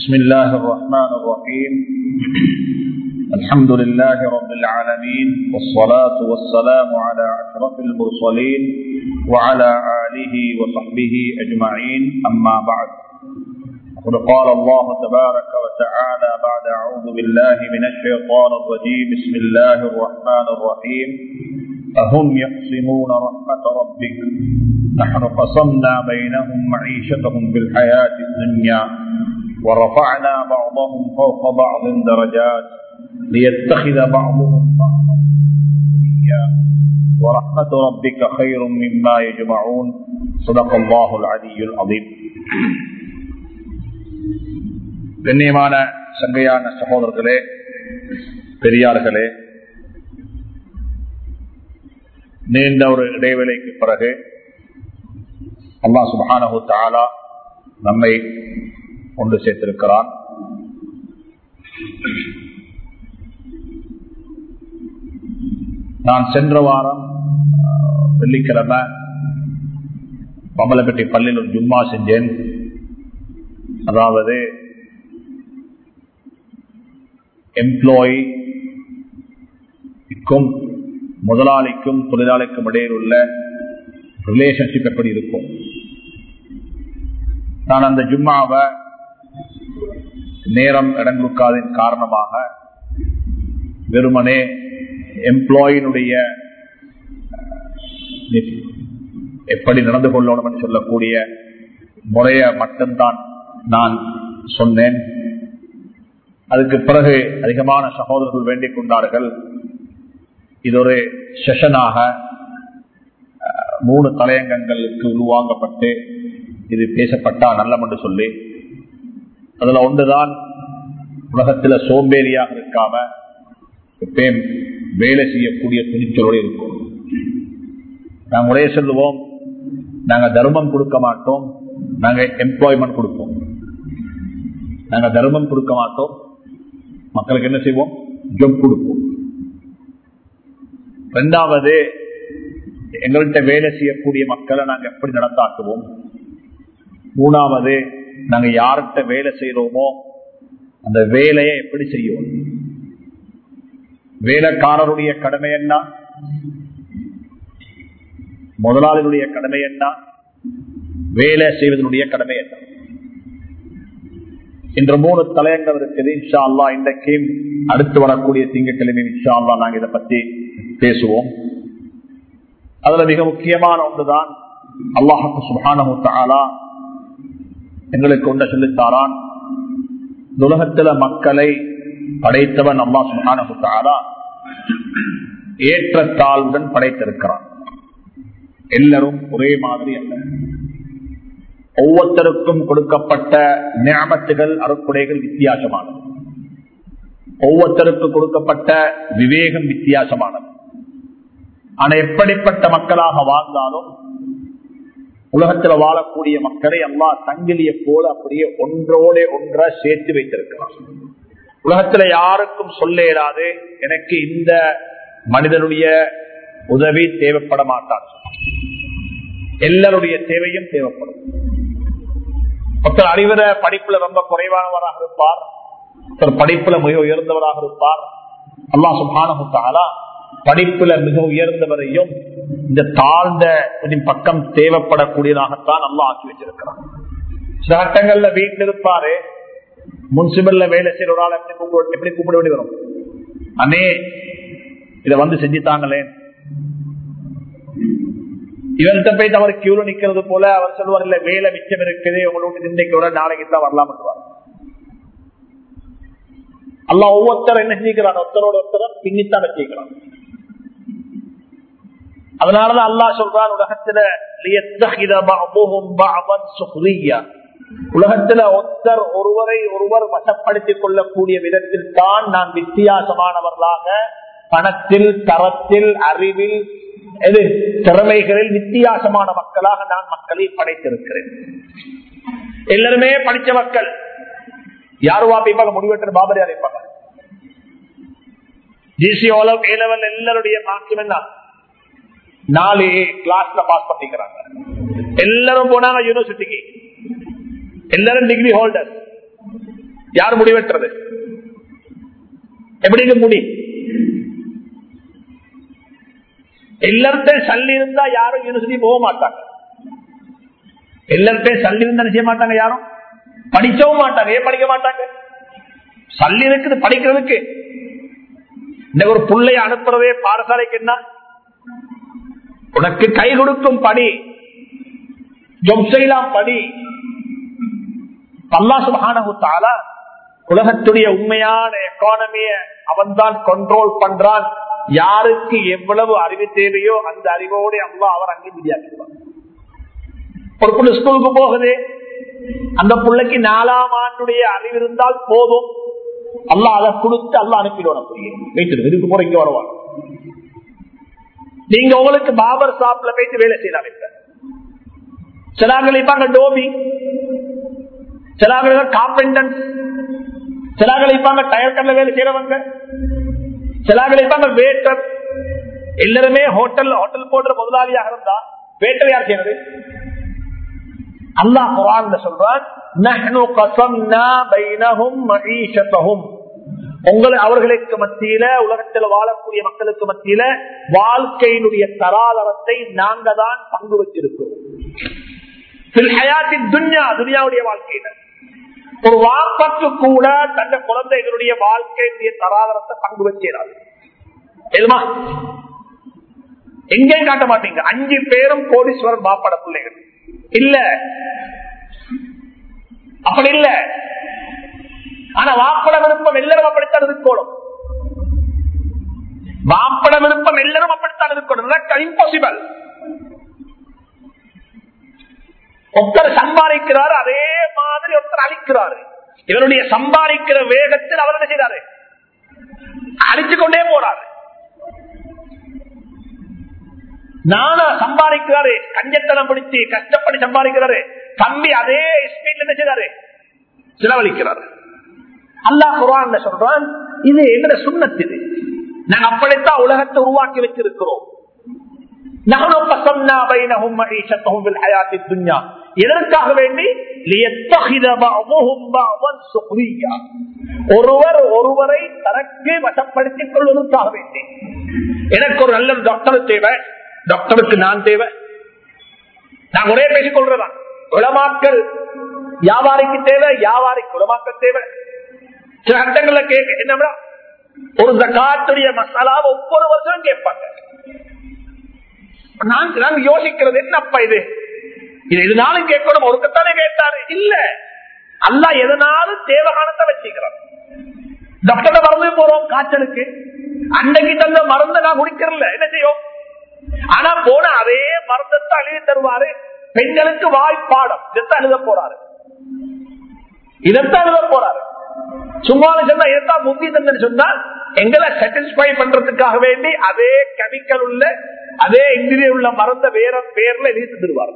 بسم الله الرحمن الرحيم الحمد لله رب العالمين والصلاة والسلام على أشرف المرسلين وعلى آله وصحبه أجمعين أما بعد قد قال الله تبارك وتعالى بعد أعوذ بالله من الشيطان الرجيم بسم الله الرحمن الرحيم أهم يقسمون رحمة ربك نحن قسمنا بينهم معيشتهم في الحياة الدنيا ورفعنا بعضهم فوق بعض درجات ليتخذ بعضهم بعضا سخريا ورحمة ربك خير مما يجمعون صدق الله العلي العظيم கண்ணியமான சங்கையான சகோதரர்களே பெரியார்களே நீண்ட ஒரு இடைவேளைக்கு பிறகு அல்லா சுபானு தாலா நம்மை கொண்டு சேர்த்திருக்கிறான் நான் சென்ற வாரம் வெள்ளிக்கிழமை பம்பலப்பட்டி பள்ளியில் ஒரு ஜும்மா செஞ்சேன் அதாவது எம்ப்ளாயிக்கும் முதலாளிக்கும் தொழிலாளிக்கும் இடையில் உள்ள ரிலேஷன்ஷிப் எப்படி இருக்கும் நான் அந்த ஜும்மாவை நேரம் இடம் கொடுக்காதன் காரணமாக வெறுமனே எம்ப்ளாயினுடைய எப்படி நடந்து கொள்ளணும் என்று சொல்லக்கூடிய முறைய மட்டும்தான் நான் சொன்னேன் அதுக்கு பிறகு அதிகமான சகோதரர்கள் வேண்டிக் கொண்டார்கள் இது ஒரு செஷனாக மூணு தலையங்கங்களுக்கு உருவாக்கப்பட்டு இது பேசப்பட்டா நல்லம் என்று சொல்லி அதுல ஒன்றுதான் உலகத்துல சோம்பேறியாக இருக்காம எப்பயும் வேலை செய்யக்கூடிய துணிச்சலோடு இருக்கும் நாங்க ஒரே சொல்லுவோம் நாங்க தர்மம் கொடுக்க மாட்டோம் நாங்க எம்ப்ளாய்மெண்ட் கொடுப்போம் நாங்க தர்மம் கொடுக்க மாட்டோம் மக்களுக்கு என்ன செய்வோம் ஜப் கொடுப்போம் ரெண்டாவது எங்கள்கிட்ட வேலை செய்யக்கூடிய மக்களை நாங்க எப்படி நடத்தாக்குவோம் மூணாவது நாங்க யார்கிட்ட வேலை செய்யறோமோ அந்த வேலையை எப்படி செய்வோம் வேலைக்காரருடைய கடமை என்ன முதலாளிகளுடைய கடமை என்ன வேலை செய்வதனுடைய கடமை என்ன இன்று மூணு தலையங்கள் இருக்குது இன்ஷா அல்லா இன்றைக்கு அடுத்து வரக்கூடிய திங்கட்கிழமை இன்ஷா அல்லா நாங்க இதை பத்தி பேசுவோம் அதுல மிக முக்கியமான ஒன்றுதான் அல்லாஹு சுபானு தாலா எங்களுக்கு ஒன்றை சொல்லித்தாரான் உலகத்தில மக்களை படைத்தவன் அல்லா சுபானு தாலா ஏற்றத்தாழ்வுடன் படைத்திருக்கிறான் எல்லாரும் ஒரே மாதிரி அல்ல ஒவ்வொருத்தருக்கும் கொடுக்கப்பட்ட நியமத்துகள் அறுக்குடைகள் வித்தியாசமானது ஒவ்வொருத்தருக்கு கொடுக்கப்பட்ட விவேகம் வித்தியாசமானது ஆனா எப்படிப்பட்ட மக்களாக வாழ்ந்தாலும் உலகத்தில் வாழக்கூடிய மக்களை எல்லா சங்கிலிய போல அப்படியே ஒன்றோட ஒன்ற சேர்த்து வைத்திருக்கிறார் உலகத்துல யாருக்கும் சொல்ல இயலாது எனக்கு இந்த மனிதனுடைய உதவி தேவைப்பட மாட்டார் எல்லாருடைய தேவையும் தேவைப்படும் ஒருத்தர் அறிவுற படிப்புல ரொம்ப குறைவானவராக இருப்பார் ஒருத்தர் படிப்புல மிக உயர்ந்தவராக இருப்பார் அல்லா சுபானா படிப்புல மிக உயர்ந்தவரையும் இந்த தாழ்ந்த பக்கம் தேவைப்படக்கூடியதாகத்தான் நல்லா ஆக்கி வச்சிருக்கிறான் சில கட்டங்கள்ல வீட்டில் இருப்பாரு முன்சிபல்ல வேலை செய்யற ஒரு ஆள் எப்படி கூப்பிட எப்படி கூப்பிட வேண்டி வரும் அண்ணே இத வந்து செஞ்சுத்தாங்களே இவர்கிட்ட போய் அவர் கியூல நிக்கிறது போல அவர் சொல்லுவார் இல்ல வேலை மிச்சம் இருக்குது உங்களுக்கு இன்னைக்கு வர நாளைக்கு தான் வரலாம் அல்ல ஒவ்வொருத்தர் என்ன செஞ்சுக்கிறான் ஒருத்தரோட ஒருத்தர் பின்னித்தான் வச்சுக்கிறான் அதனாலதான் அல்லா சொல்றான் உலகத்துல உலகத்துல ஒருத்தர் ஒருவரை ஒருவர் வசப்படுத்திக் கொள்ளக்கூடிய விதத்தில் தான் நான் வித்தியாசமானவர்களாக பணத்தில் தரத்தில் அறிவில் எது திறமைகளில் வித்தியாசமான மக்களாக நான் மக்களை படைத்திருக்கிறேன் எல்லாருமே படிச்ச மக்கள் யாரு வாப்பிப்பாங்க முடிவெற்ற பாபரி அழைப்பாங்க ஜிசி ஓலவ் ஏ லெவல் எல்லாருடைய மார்க்கம் என்ன நாலு கிளாஸ்ல பாஸ் பண்ணிக்கிறாங்க எல்லாரும் போனாங்க யூனிவர்சிட்டிக்கு எல்லாரும் டிகிரி ஹோல்டர் யார் முடிவெட்டுறது எப்படிங்க முடி எல்லார்ட்டையும் சல்லி இருந்தா யாரும் யூனிவர்சிட்டி போக மாட்டாங்க எல்லார்ட்டையும் சல்லி இருந்தா செய்ய மாட்டாங்க யாரும் படிக்கவும் மாட்டாங்க ஏன் படிக்க மாட்டாங்க சல்லி இருக்குது படிக்கிறதுக்கு இந்த ஒரு பிள்ளைய அனுப்புறதே பாடசாலைக்கு என்ன உனக்கு கை கொடுக்கும் படி ஜொப் செய்யலாம் படி அல்லா சுபஹானஹு தஆலா உலகத்துடைய உண்மையான எக்கானமிய அவன் தான் கண்ட்ரோல் பண்றான் யாருக்கு எவ்வளவு அறிவு தேவையோ அந்த அறிவோடு அல்லா அவர் அங்கே விதியாக்கிடுவார் ஒரு புள்ள ஸ்கூலுக்கு போகுது அந்த பிள்ளைக்கு நாலாம் ஆண்டுடைய அறிவு இருந்தால் போதும் அல்லாஹ் அதை கொடுத்து அல்லா அனுப்பிடுவான் அப்படியே வீட்டு இதுக்கு போற இங்க வருவான் நீங்க உங்களுக்கு பாபர் ஷாப்ல போயிட்டு வேலை செய்யலாம் இப்ப சிலாக்கள் இருப்பாங்க டோபி சிலாக்கள் கார்பெண்டன்ஸ் சிலாக்கள் இருப்பாங்க டயர் கல்ல வேலை செய்யறவங்க சிலாக்கள் இருப்பாங்க வேட்டர் எல்லாருமே ஹோட்டல் ஹோட்டல் போடுற முதலாளியாக இருந்தா வேட்டர் யார் செய்யறது அல்லாஹ் குரான்ல சொல்றான் நஹ்னு கஸம்னா பைனஹும் மஈஷத்தஹும் உங்களை அவர்களுக்கு மத்தியில உலகத்தில் வாழக்கூடிய மக்களுக்கு மத்தியில வாழ்க்கையினுடைய தராதரத்தை நாங்க தான் பங்கு வச்சிருக்கிறோம் துன்யா துனியாவுடைய வாழ்க்கையில ஒரு வாப்பக்கு கூட தந்த குழந்தைகளுடைய வாழ்க்கையினுடைய தராதரத்தை பங்கு வச்சிடாது எதுமா எங்கேயும் காட்ட மாட்டீங்க அஞ்சு பேரும் கோடீஸ்வரன் பாப்பட பிள்ளைகள் இல்ல அப்படி இல்ல ஆனா வாப்பட விருப்பம் எல்லாரும் அப்படித்தான் இருக்கணும் வாப்பட விருப்பம் எல்லாரும் அப்படித்தான் இருக்கணும் இம்பாசிபிள் ஒருத்தர் சம்பாதிக்கிறார் அதே மாதிரி ஒருத்தர் அழிக்கிறாரு இவருடைய சம்பாதிக்கிற வேகத்தில் அவர் என்ன செய்யறாரு அழிச்சு கொண்டே போறாரு நானா சம்பாதிக்கிறாரு கஞ்சத்தனம் பிடிச்சி கஷ்டப்படி சம்பாதிக்கிறாரு தம்பி அதே ஸ்பீட்ல என்ன செய்யறாரு செலவழிக்கிறாரு அல்லாஹ் குரான் சொல்றான் இது எங்கட சுண்ணத்து இது நாங்க அப்படித்தான் உலகத்தை உருவாக்கி வச்சிருக்கிறோம் எதற்காக வேண்டி ஒருவர் ஒருவரை தனக்கு வசப்படுத்திக் கொள்வதற்காக வேண்டி எனக்கு ஒரு நல்ல டாக்டர் தேவை டாக்டருக்கு நான் தேவை நான் ஒரே பேசிக் கொள்றதான் உளமாக்கல் வியாபாரிக்கு தேவை வியாபாரிக்கு உளமாக்கல் தேவை சில அர்த்தங்கள்ல கேட்க என்ன ஒரு ஜக்காத்துடைய மசாலா ஒவ்வொரு வருஷம் கேட்பாங்க நாங்க யோசிக்கிறது என்னப்பா இது இது எதுனாலும் கேட்கணும் ஒருக்கத்தானே கேட்டாரு இல்ல அல்ல எதனாலும் தேவகானத்தை வச்சுக்கிறான் டாக்டர் மறந்து போறோம் காய்ச்சலுக்கு அன்னைக்கு தந்த மருந்தை நான் குடிக்கிறல என்ன செய்யும் ஆனா போன அதே மருந்தத்தை அழுதி தருவாரு பெண்களுக்கு வாய்ப்பாடம் இதைத்தான் எழுத போறாரு இதைத்தான் எழுத போறாரு சும்மா சொன்னா இதைத்தான் முந்தி தந்தன்னு சொன்னா எங்களை சாட்டிஸ்பை பண்றதுக்காக வேண்டி அதே கெமிக்கல் உள்ள அதே இன்கிரியன் உள்ள மருந்த வேற பேர்ல எழுதி தந்துருவாரு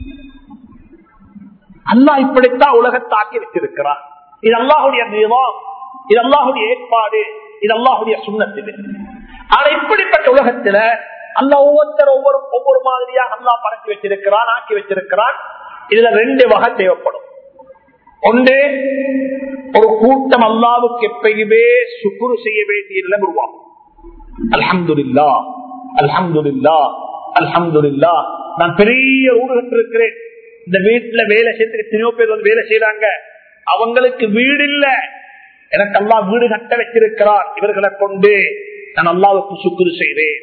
அல்லா இப்படித்தான் உலகத்தாக்கி வச்சிருக்கிறார் இது அல்லாஹுடைய நிலம் இது அல்லாஹுடைய ஏற்பாடு இது அல்லாஹுடைய சுண்ணத்தில் ஆனா இப்படிப்பட்ட உலகத்துல அல்ல ஒவ்வொருத்தர் ஒவ்வொரு ஒவ்வொரு மாதிரியாக அல்லா பறக்கி வச்சிருக்கிறான் ஆக்கி வச்சிருக்கிறான் இதுல ரெண்டு வகை தேவைப்படும் ஒன்று ஒரு கூட்டம் அல்லாவுக்கு எப்பயுமே சுக்குரு செய்ய வேண்டிய நிலம் உருவாகும் அல்ஹம்துல்லா அல்ஹம்துல்லா அல்ஹம்துல்லா நான் பெரிய ஊடுகட்டு இருக்கிறேன் இந்த வீட்டுல வேலை செய்யறதுக்கு எத்தனையோ பேர் வந்து வேலை செய்யறாங்க அவங்களுக்கு வீடு இல்ல எனக்கு அல்லா வீடு கட்ட வச்சிருக்கிறார் இவர்களை கொண்டு நான் அல்லாவுக்கு சுக்குரு செய்வேன்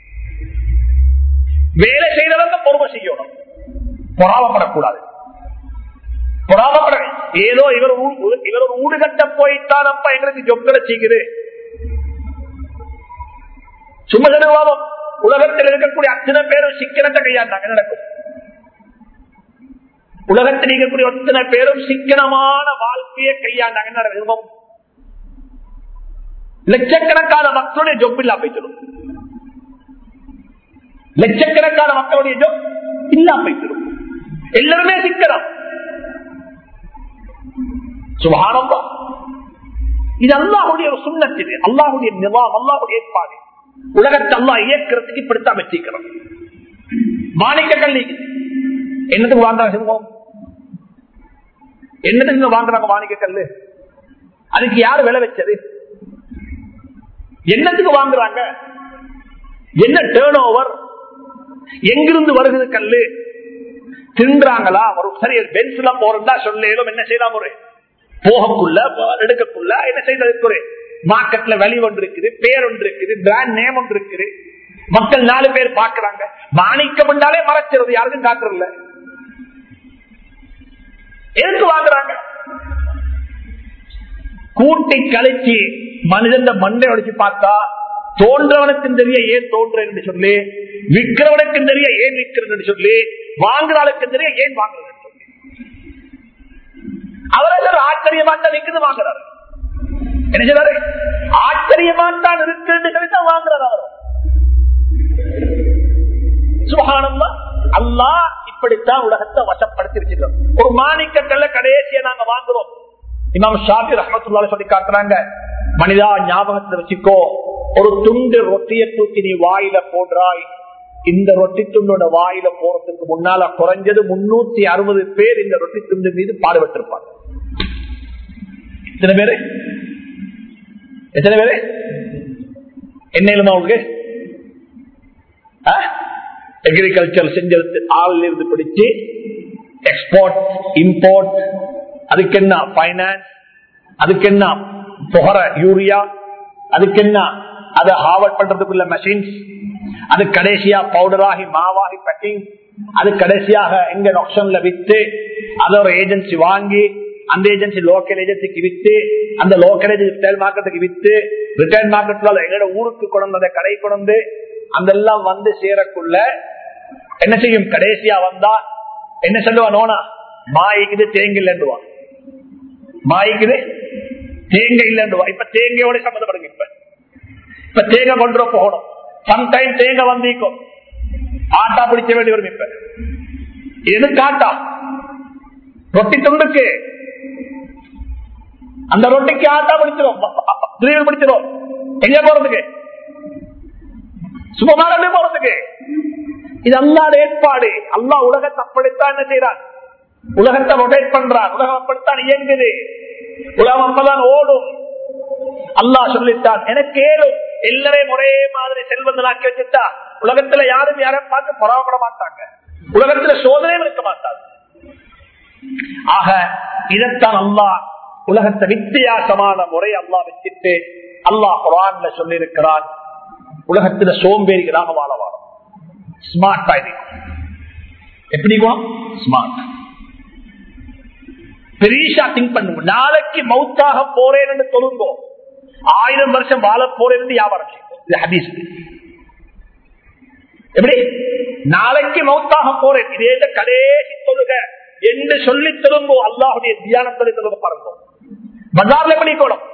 வேலை செய்தவங்க பொறுமை செய்யணும் பொறாமப்படக்கூடாது பொறாமப்பட ஏதோ இவர் இவர் ஒரு ஊடு கட்ட போயிட்டான் அப்ப எங்களுக்கு ஜொக்கட செய்யுது சும்மா ஜனவாதம் உலகத்தில் இருக்கக்கூடிய அத்தனை பேரும் சிக்கனத்தை கையாண்டாங்க நடக்கும் உலகத்தில் இருக்கக்கூடிய அத்தனை பேரும் சிக்கனமான வாழ்க்கையை கையாண்டாங்க நடக்கும் லட்சக்கணக்கான மக்களுடைய ஜொப் இல்லா போயிட்டு லட்சக்கணக்கான மக்களுடைய ஜொப் இல்லா போயிட்டு எல்லாருமே சிக்கனம் சுபானம் இது அல்லாஹுடைய ஒரு சுண்ணத்து அல்லாஹுடைய நிவாம் அல்லாஹுடைய ஏற்பாடு உலகத்தை அல்லா இயக்கிறதுக்கு இப்படித்தான் வச்சிருக்கிறோம் மாணிக்க கல்வி என்னத்துக்கு வாழ்ந்தாங்க சிவம் என்னத்துக்கு வாங்குறாங்க மாணிக்க கல்லு அதுக்கு யார் விலை வச்சது என்னத்துக்கு வாங்குறாங்க என்ன டேர்ன் ஓவர் எங்கிருந்து வருகிறது கல்லு தின்றாங்களா ஒரு சரி பென்ஸ்ல போறதா சொல்லும் என்ன செய்யலாம் ஒரு போகக்குள்ள எடுக்கக்குள்ள என்ன செய்ததுக்கு ஒரு மார்க்கெட்ல வெளி ஒன்று இருக்குது பேர் ஒன்று இருக்குது பிராண்ட் நேம் ஒன்று இருக்குது மக்கள் நாலு பேர் பாக்குறாங்க மாணிக்கம் என்றாலே மறைச்சிருது யாருக்கும் காட்டுறதில்ல எதுக்கு வாங்குறாங்க கூட்டி கழிச்சு மனிதன் மண்டை உடைச்சு பார்த்தா தோன்றவனுக்கு தெரிய ஏன் தோன்றேன் என்று சொல்லி விற்கிறவனுக்கு தெரிய ஏன் விற்கிறது என்று சொல்லி வாங்குறாளுக்கு தெரிய ஏன் வாங்குறது என்று சொல்லி அவரெல்லாம் ஆச்சரியமா தான் நிற்கிறது வாங்குறாரு என்ன சொல்றாரு ஆச்சரியமா தான் இருக்குன்னு சொல்லி தான் வாங்குறாரு அவர் சுகானம்மா அல்லா இப்படித்தான் உலகத்தை வசப்படுத்தி வச்சிருக்கோம் ஒரு மாணிக்கக்கல்ல கடைசியை நாங்க வாங்குறோம் இமாம் ஷாபி ரஹமத்துல்லால சொல்லி காட்டுறாங்க மனிதா ஞாபகத்தை வச்சுக்கோ ஒரு துண்டு ரொட்டியை தூக்கி நீ வாயில போடுறாய் இந்த ரொட்டி துண்டோட வாயில போறதுக்கு முன்னால குறைஞ்சது முன்னூத்தி அறுபது பேர் இந்த ரொட்டி துண்டு மீது பாடுபட்டிருப்பாங்க எத்தனை பேரு எத்தனை பேரு என்ன இல்லமா உங்களுக்கு அக்ரிகல்ச்சர் செஞ்சது ஆள் இருந்து பிடிச்சு எக்ஸ்போர்ட் இம்போர்ட் அதுக்கு என்ன பைனான்ஸ் அதுக்கு என்ன புகர யூரியா அதுக்கு என்ன அதை ஹார்வர்ட் பண்றதுக்குள்ள மெஷின்ஸ் அது கடைசியா பவுடராகி மாவாகி பேக்கிங் அது கடைசியாக எங்க ஆப்ஷன்ல வித்து அதை ஒரு ஏஜென்சி வாங்கி அந்த ஏஜென்சி லோக்கல் ஏஜென்சிக்கு வித்து அந்த லோக்கல் ஏஜென்சி ரிட்டைல் மார்க்கெட்டுக்கு வித்து ரிட்டைல் மார்க்கெட்ல எங்களோட ஊருக்கு கொண்டு அதை கடை கொண்டு அதெல்லாம் வந்து சேரக்குள்ள என்ன செய்யும் கடைசியா வந்தா என்ன சொல்லுவா நோனா மாய்க்குது தேங்க இல்லைன்னுவா மாய்க்குது தேங்க இல்லைன்னுவா இப்ப தேங்கையோட சம்மந்தப்படுங்க இப்ப இப்ப தேங்க கொண்டு போகணும் சம்டைம் தேங்க வந்திருக்கும் ஆட்டா பிடிச்ச வேண்டி வரும் இப்ப எது காட்டா ரொட்டி துண்டுக்கு அந்த ரொட்டிக்கு ஆட்டா பிடிச்சிடும் திடீர்னு பிடிச்சிடும் எங்க போறதுக்கு சுபமான போறதுக்கு இது அல்லாத ஏற்பாடு அல்லா உலகத்தை அப்படித்தான் என்ன செய்யறான் உலகத்தை ரொட்டேட் பண்றான் உலகம் அப்படித்தான் இயங்குது உலகம் அப்பதான் ஓடும் அல்லாஹ் சொல்லித்தான் எனக்கு ஏழும் எல்லாரையும் ஒரே மாதிரி செல்வந்தனாக்கி வச்சுட்டா உலகத்துல யாரும் யாரும் பார்த்து பொறாமப்பட மாட்டாங்க உலகத்துல சோதனையும் இருக்க மாட்டாங்க ஆக இதைத்தான் அல்லாஹ் உலகத்தை வித்தியாசமான முறை அல்லாஹ் வச்சுட்டு அல்லாஹ் குரான்ல சொல்லி இருக்கிறான் உலகத்துல சோம்பேறிகளாக வாழ வாழும் ஸ்மார்ட் ஆயிருக்கும் எப்படி ஸ்மார்ட் பெரியஷா திங்க் பண்ணுங்க நாளைக்கு மவுத்தாக போறேன்னு சொல்லுங்க ஆயிரம் வருஷம் வாழ போறேன்னு வியாபாரம் செய்யும் இது ஹதீஸ் எப்படி நாளைக்கு மவுத்தாக போறேன் இதே கடைசி தொழுக என்று சொல்லி திரும்போ அல்லாஹுடைய தியானத்தை தொழுக பாருங்க பஜார்ல எப்படி போடும்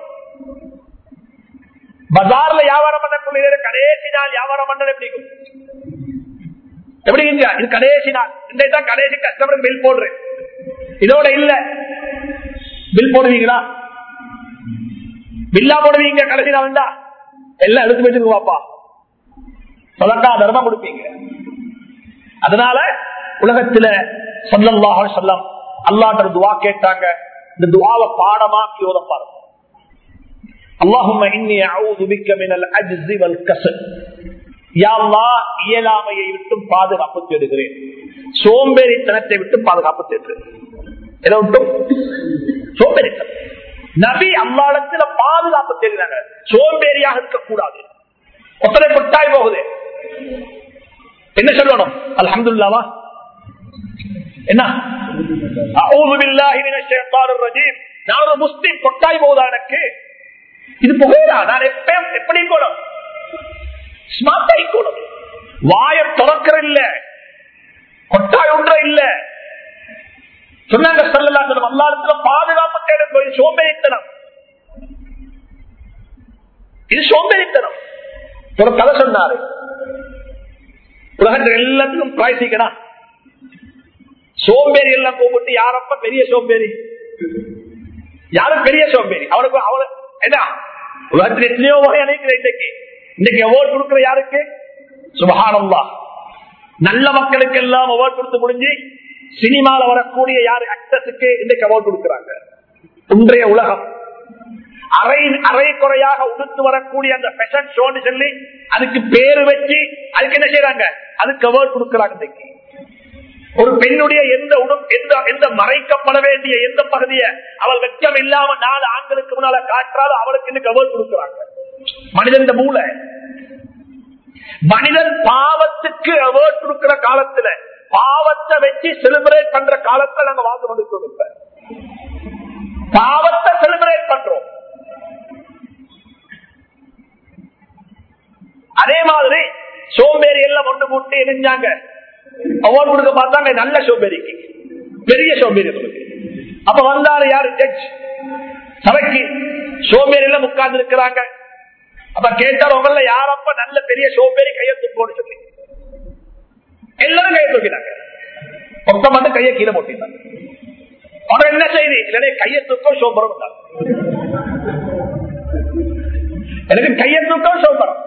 பஜார்ல வியாபாரம் பண்ணக்கூடிய கடைசி நாள் வியாபாரம் பண்ணது எப்படி எப்படி இது கடைசி நாள் இன்றைக்கு கடைசி கஸ்டமருக்கு பில் போடுறேன் இதோட இல்ல பில் போடுவீங்களா பில்லா போடுவீங்க கடைசி நாள் இருந்தா எல்லாம் எடுத்து வச்சிருக்கு பாப்பா சொல்லக்கா தர்மம் கொடுப்பீங்க அதனால உலகத்துல சொல்லல்லாஹ் சொல்லம் அல்லாட்ட துவா கேட்டாங்க இந்த துவாவை பாடமாக்கி ஓத பாருங்க اللهم اني اعوذ بك من العجز والكسل يا الله இயலாமையை விட்டு பாதுகாப்பு தேடுகிறேன் சோம்பேறித்தனத்தை விட்டு பாதுகாப்பு தேடுகிறேன் எதை விட்டும் சோம்பேறித்தனம் நபி அல்லாடத்துல பாதுகாப்பு தேடுறாங்க சோம்பேறியாக இருக்கக்கூடாது ஒத்தனை கொட்டாய் போகுது என்ன சொல்லணும் அல்ஹம்துல்லாவா என்ன அஊது பில்லாஹி மினஷ் ஷைத்தானிர் ரஜீம் நான் ஒரு முஸ்லிம் கொட்டாய் போகுதா எனக்கு இது புகையா நான் எப்பயும் எப்படி கூடும் ஸ்மார்ட் ஆகிக்கூடும் வாய துறக்கிற இல்ல கொட்டாய் ஒன்ற இல்ல சொன்னாங்க சொல்லலாம் அல்லாடத்துல பாதுகாப்பு தேடும் இது சோம்பேறித்தனம் இது சோம்பேறித்தனம் ஒரு கதை சொன்னாரு உலகத்தில் எல்லாத்துக்கும் பிராய்ச்சிக்கணும் சோம்பேறி எல்லாம் கூப்பிட்டு யாரப்ப பெரிய சோம்பேறி யாரும் பெரிய சோம்பேறி அவனுக்கு அவனு என்ன உலகத்தில் எத்தனையோ வகை அனைத்து இன்றைக்கு இன்னைக்கு அவார்டு கொடுக்கிற யாருக்கு சுபகானம்லா நல்ல மக்களுக்கு எல்லாம் அவார்டு கொடுத்து முடிஞ்சு சினிமால வரக்கூடிய யாரு ஆக்டர்ஸுக்கு இன்றைக்கு அவார்டு கொடுக்கிறாங்க இன்றைய உலகம் அரை அரை குறையாக உடுத்து வரக்கூடிய அந்த ஃபேஷன் ஷோன்னு சொல்லி அதுக்கு பேரு வச்சு அதுக்கு என்ன செய்யறாங்க அதுக்கு அவார்ட் கொடுக்கறாங்க இன்னைக்கு ஒரு பெண்ணுடைய எந்த உடும் எந்த எந்த மறைக்கப்பட வேண்டிய எந்த பகுதியை அவள் வெட்கம் இல்லாம நாலு ஆண்களுக்கு முன்னால காற்றாலும் அவளுக்கு இன்னைக்கு அவார்ட் கொடுக்கறாங்க மனிதன் மூளை மனிதன் பாவத்துக்கு அவார்ட் கொடுக்கிற காலத்துல பாவத்தை வச்சு செலிபிரேட் பண்ற காலத்துல நாங்க வாழ்ந்து கொண்டிருக்கோம் இப்ப பாவத்தை செலிபிரேட் பண்றோம் அதே மாதிரி சோம்பேறி எல்லாம் ஒன்று கூட்டி எரிஞ்சாங்க அவார்டு கொடுக்க பார்த்தாங்க நல்ல சோம்பேறிக்கு பெரிய சோம்பேறி உங்களுக்கு அப்ப வந்தாரு யாரு ஜட்ஜ் சபைக்கு சோம்பேறி எல்லாம் உட்கார்ந்து இருக்கிறாங்க அப்ப கேட்டார் உங்கள யாரப்ப நல்ல பெரிய சோம்பேறி கையை தூக்கோன்னு சொல்லி எல்லாரும் கையை தூக்கினாங்க ஒருத்த மட்டும் கையை கீழே போட்டிருந்தாங்க அவன் என்ன செய்தி இல்லையே கையை தூக்கம் சோம்பரம் தான் எனக்கு கையை தூக்கம் சோம்பரம்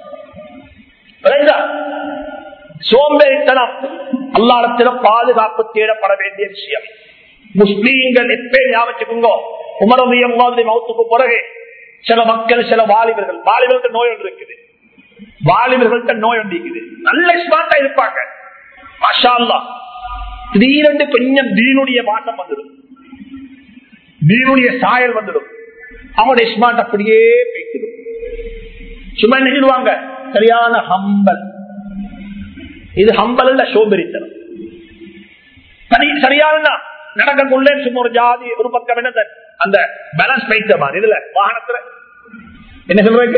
சோம்பேறித்தனம் அல்லாடத்தில பாதுகாப்பு தேடப்பட வேண்டிய விஷயம் முஸ்லீம்கள் எப்பே ஞாபகம் உமரதியம் மாதிரி மௌத்துக்கு பிறகு சில மக்கள் சில வாலிபர்கள் வாலிபர்களுக்கு நோய் ஒன்று இருக்குது வாலிபர்கள்ட்ட நோய் ஒன்று இருக்குது நல்ல ஸ்மார்ட்டா இருப்பாங்க மஷா திடீரென்று கொஞ்சம் தீனுடைய வாட்டம் வந்துடும் தீனுடைய சாயல் வந்துடும் அவனுடைய ஸ்மார்ட் அப்படியே பேசிடும் சும்மா நிகழ்வாங்க சரியான ஹம்பல் இது ஹம்பல் இல்ல சோபரித்தனம் சரி சரியான நடக்கக்குள்ளே சும்மா ஒரு ஜாதி ஒரு பக்கம் என்ன அந்த பேலன்ஸ் பைத்த மாதிரி இதுல வாகனத்துல என்ன சொல்றீங்க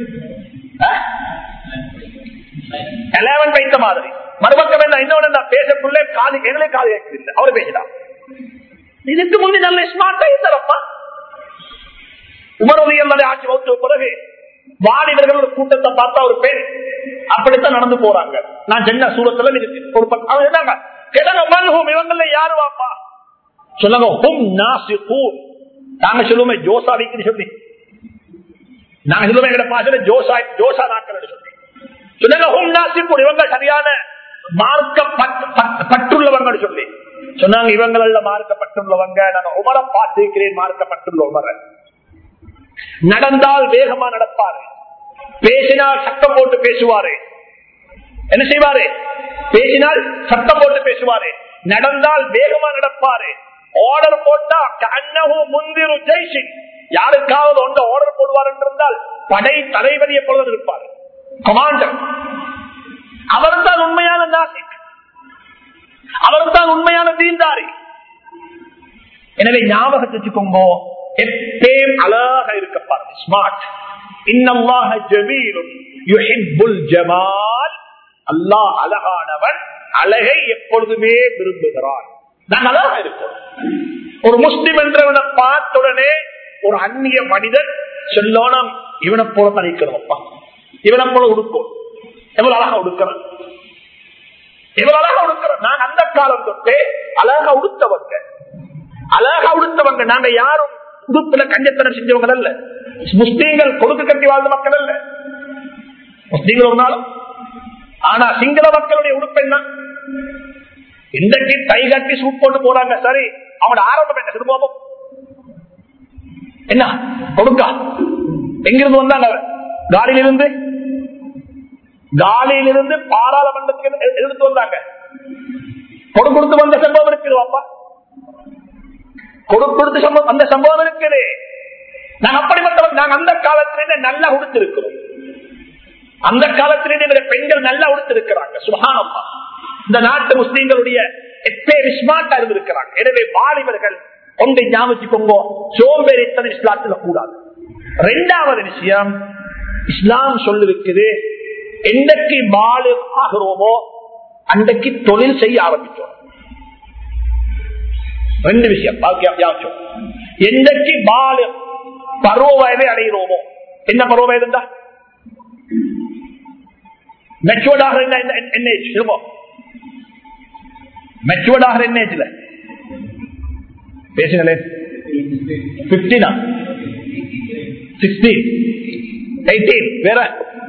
எலவன் பைத்த மாதிரி மறுபக்கம் என்ன இன்னொன்னு பேசக்குள்ளே காது எங்களே காது கேட்குது அவரு பேசிட்டான் இதுக்கு முந்தி நல்ல ஸ்மார்ட்டா இருந்தாரப்பா உமரவியல் ஆட்சி வகுத்த பிறகு வாலிபர்கள் ஒரு கூட்டத்தை பார்த்தா ஒரு பெண் அப்படித்தான் நடந்து போறாங்க நான் சென்ன சூரத்துல ஒரு இவங்கள யாரு வாப்பா சொல்லுங்க ஹும் நாசிகூன் நாங்க சொல்லுவோமே ஜோசா வைக்குது சொல்லி நாங்க சொல்லுவோம் எங்க பாசல ஜோசா ஜோசா நாக்கள் சொல்லி சொல்லுங்க ஹும் நாசிகூன் இவங்க சரியான மார்க்க பற்றுள்ளவங்க சொல்லி சொன்னாங்க இவங்கள மார்க்கப்பட்டுள்ளவங்க நான் உமரை பார்த்திருக்கிறேன் மார்க்கப்பட்டுள்ள உமரை நடந்தால் வேகமா நடப்பாரு பேசினால் சத்தம் போட்டு பேசுவாரு என்ன செய்வாரு பேசினால் சத்தம் போட்டு பேசுவாரு நடந்தால் வேகமா நடப்பாரு ஆர்டர் போட்டா முந்திரு ஜெய்சிங் யாருக்காவது ஒன்று ஆர்டர் போடுவார் என்றிருந்தால் படை தலைவரி எப்பொழுதும் இருப்பார் கமாண்டர் அவர் தான் உண்மையான நாசிக் அவர் தான் உண்மையான தீண்டாரி எனவே ஞாபகத்தை வச்சுக்கோங்க எப்பேம் அழகாக இருக்க பாருங்க ஸ்மார்ட் இன்னமாக ஜமீலும் யுஹிப்புல் ஜமால் அல்லாஹ் அழகானவன் அழகை எப்பொழுதுமே விரும்புகிறான் நாங்கள் அழகா இருக்கோம் ஒரு முஸ்லிம் என்றவனை பார்த்த உடனே ஒரு அந்நிய மனிதன் சொல்லோனம் இவனை போல தனிக்கிறோம்ப்பா இவனை போல உடுக்கும் எவ்வளவு அழகா உடுக்கிறான் எவ்வளவு அழகா உடுக்கிறோம் நான் அந்த காலம் தொட்டு அழகா உடுத்தவங்க அழகா உடுத்தவங்க நாங்க யாரும் உடுப்புல கஞ்சத்தனம் செஞ்சவங்க அல்ல முஸ்லீம்கள் கொடுக்க கட்டி வாழ்ந்த மக்கள் அல்ல முஸ்லீம்கள் ஒரு நாளும் ஆனா சிங்கள மக்களுடைய உடுப்பு என்ன இன்றைக்கு கை கட்டி சூட் போட்டு போறாங்க சரி அவனோட ஆரம்பம் என்ன சிறுபாபம் என்ன கொடுக்கா எங்கிருந்து வந்தாங்க காலியிலிருந்து காலியிலிருந்து பாராளுமன்றத்துக்கு எடுத்து வந்தாங்க கொடு கொடுத்து வந்த சம்பவம் இருக்குதுவாப்பா கொடு கொடுத்து சம்பவம் அந்த சம்பவம் இருக்குது நாங்க அப்படிப்பட்டவங்க நாங்க அந்த காலத்திலே நல்லா உடுத்திருக்கிறோம் அந்த காலத்திலே பெண்கள் நல்லா உடுத்திருக்கிறாங்க சுகானம்மா இந்த நாட்டு முஸ்லீம்களுடைய எப்பேர் ஸ்மார்ட்டா இருந்திருக்கிறாங்க எனவே வாலிபர்கள் ஒன்றை ஞாபகிக்கோங்க சோம்பேறித்தனம் இஸ்லாத்துல கூடாது ரெண்டாவது விஷயம் இஸ்லாம் சொல்லிருக்குது என்றைக்கு பாலு ஆகிறோமோ அன்றைக்கு தொழில் செய்ய ஆரம்பிச்சோம் ரெண்டு விஷயம் என்றைக்கு பாலு பருவ வயதை அடைகிறோமோ என்ன பருவ வயது இருந்தா மெச்சுவர்டாக என்ன ஏஜ் சொல்லுவோம் மெச்சுவர்டாக என்ன ஏஜ்ல பேசுங்களேன் பிப்டீனா சிக்ஸ்டீன் எயிட்டீன் வேற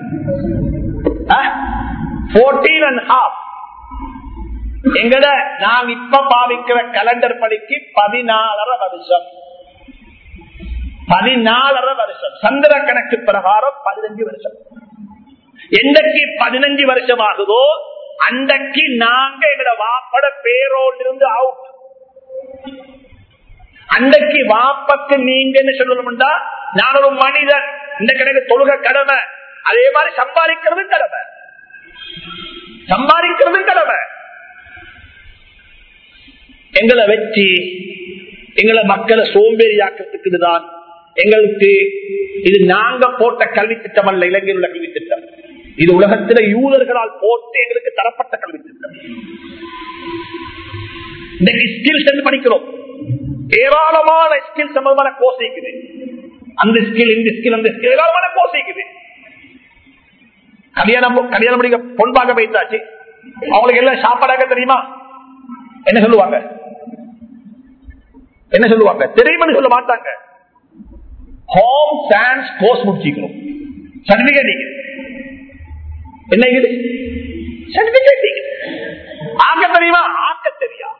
போர்டீன் அண்ட் ஹாஃப் எங்கட நாம் இப்ப பாவிக்கிற கலண்டர் படிக்கு பதினாலரை வருஷம் பதினாலரை வருஷம் சந்திர கணக்கு பிரகாரம் பதினஞ்சு வருஷம் எந்தக்கு பதினஞ்சு வருஷம் ஆகுதோ அன்றைக்கு நாங்க எங்களோட வாப்பட பேரோல் இருந்து அவுட் அன்றைக்கு வாப்பக்கு நீங்க என்ன சொல்லணும்டா நான் ஒரு மனிதன் இந்த கணக்கு தொழுக கடமை அதே மாதிரி சம்பாதிக்கிறது கடமை சம்பாதிக்கிறது கடமை எங்களை வச்சு எங்களை மக்களை சோம்பேறியாக்கிறதுக்கு தான் எங்களுக்கு இது நாங்க போட்ட கல்வி திட்டம் அல்ல இலங்கையில் உள்ள கல்வி திட்டம் இது உலகத்தில யூதர்களால் போட்டு எங்களுக்கு தரப்பட்ட கல்வி திட்டம் இன்னைக்கு ஸ்கில்ஸ் என்று படிக்கிறோம் ஏராளமான ஸ்கில் சம்பந்தமான கோர்ஸ் இருக்குது அந்த ஸ்கில் இந்த ஸ்கில் அந்த ஸ்கில் ஏராளமான கோர்ஸ் இருக்குது கல்யாணம் கல்யாணம் படிக்க பொன்பாக வைத்தாச்சு அவங்களுக்கு எல்லாம் சாப்பாடாக தெரியுமா என்ன சொல்லுவாங்க என்ன சொல்லுவாங்க தெரியுமான்னு சொல்ல மாட்டாங்க ஹோம் சயின்ஸ் கோர்ஸ் முடிச்சிக்கணும் சர்டிபிகேட் என்ன சர்டிபிகேட் ஆக்க தெரியுமா ஆக்க தெரியா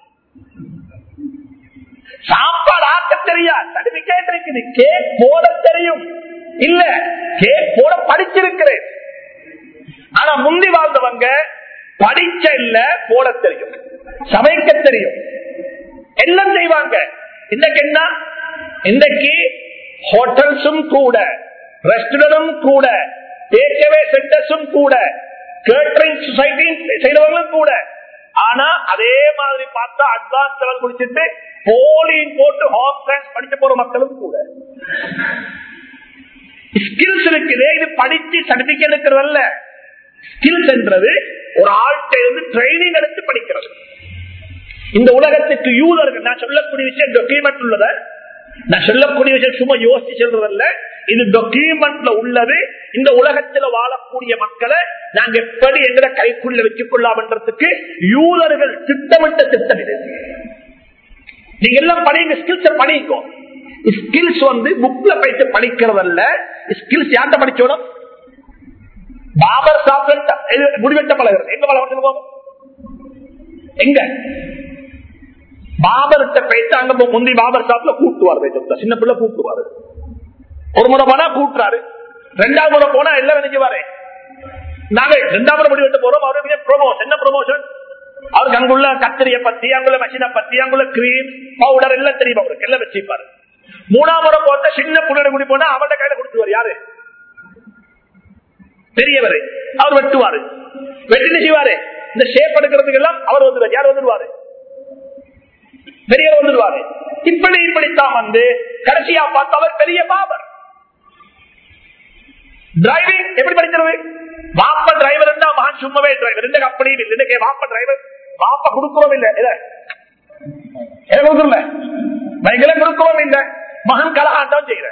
சாப்பாடு ஆக்க தெரியா சர்டிபிகேட் இருக்குது கேக் போட தெரியும் இல்ல கேக் போட படிச்சிருக்கிறேன் ஆனா முந்தி வாழ்ந்தவங்க படிச்ச இல்ல போட தெரியும் சமைக்க தெரியும் எல்லாம் செய்வாங்க இன்றைக்கு என்ன இன்றைக்கு ஹோட்டல்ஸும் கூட ரெஸ்டாரண்டும் கூட டேக்அவே சென்டர்ஸும் கூட கேட்டரிங் சொசைட்டி செய்தவர்களும் கூட ஆனா அதே மாதிரி பார்த்தா அட்வான்ஸ் லெவல் குடிச்சிட்டு போலியும் போட்டு ஹோம் சயின்ஸ் படிக்க போற மக்களும் கூட ஸ்கில்ஸ் இருக்குது இது படிச்சு சர்டிபிகேட் இருக்கிறதல்ல ஸ்கில்ஸ் என்றது ஒரு ஆள்கிட்ட இருந்து ட்ரைனிங் எடுத்து படிக்கிறது இந்த உலகத்துக்கு யூதர்கள் நான் சொல்லக்கூடிய விஷயம் டாக்குமெண்ட் உள்ளத நான் சொல்லக்கூடிய விஷயம் சும்மா யோசிச்சு சொல்றதல்ல இது டாக்குமெண்ட்ல உள்ளது இந்த உலகத்துல வாழக்கூடிய மக்களை நாங்க எப்படி எங்களை கைக்குள்ள வச்சுக் கொள்ளாமன்றதுக்கு யூதர்கள் திட்டமிட்ட திட்டம் இது நீங்க எல்லாம் படிங்க ஸ்கில்ஸ் படிங்க ஸ்கில்ஸ் வந்து புக்ல போயிட்டு படிக்கிறதல்ல ஸ்கில்ஸ் யார்கிட்ட படிச்சோம் பாபர் சாப்பிட்ட முடிவெட்ட பழகிறது எங்க பழகம் எங்க பாபர்கிட்ட போயிட்டு அங்க முந்தி பாபர் சாப்பில கூட்டுவார் போயிட்டு சின்ன பிள்ளை கூட்டுவாரு ஒரு முறை போனா கூட்டுறாரு ரெண்டாவது முறை போனா எல்லாம் நினைச்சுவாரு நாங்க ரெண்டாவது முறை விட்டு போறோம் அவருக்கு ப்ரொமோஷன் என்ன ப்ரொமோஷன் அவருக்கு அங்குள்ள கத்திரிய பத்தி அங்குள்ள மஷினை பத்தி அங்குள்ள கிரீம் பவுடர் எல்லாம் தெரியும் அவருக்கு எல்லாம் வச்சுப்பாரு மூணாம் முறை போட்ட சின்ன புள்ளை குடி போனா அவட கையில கொடுத்துவார் யாரு பெரியவர் அவர் வெட்டுவாரு வெட்டி செய்வாரு இந்த ஷேப் எடுக்கிறதுக்கு எல்லாம் அவர் வந்துருவார் யார் வந்துருவாரு பெரியவர் வந்துருவாரு இப்படி இப்படித்தான் வந்து கடைசியா பார்த்து அவர் பெரிய பாபர் டிரைவிங் எப்படி படிக்கிறது வாப்ப டிரைவர் இருந்தா மகன் சும்மாவே டிரைவர் இந்த அப்படியும் இல்லை இன்னைக்கு வாப்ப டிரைவர் வாப்ப கொடுக்கிறோம் இல்ல இத கொடுக்கல பைக்கில கொடுக்கிறோம் இல்ல மகன் கலகாட்டம் செய்யற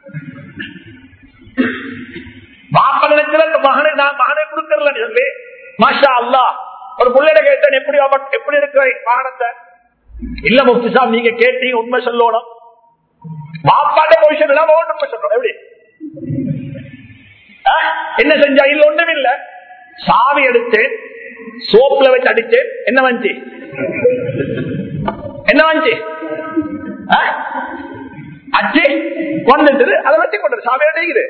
வாப்ப நினைக்கிற மகனை நான் மகனை கொடுக்கறல சொல்லி மாஷா அல்லா ஒரு பிள்ளைட கேட்டேன் எப்படி எப்படி இருக்கிற வாகனத்தை இல்ல முஃப்தி சாப் நீங்க கேட்டீங்க உண்மை சொல்லணும் வாப்பாட்ட பொசிஷன் இல்லாம உண்மை சொல்லணும் எப்படி என்ன செஞ்சா இல்ல ஒன்றும் இல்ல சாவி எடுத்தேன் சோப்புல வச்சு அடிச்சேன் என்ன வந்துச்சு என்ன வந்துச்சு அச்சு கொண்டு அதை வச்சு கொண்டு சாவி அடிக்குது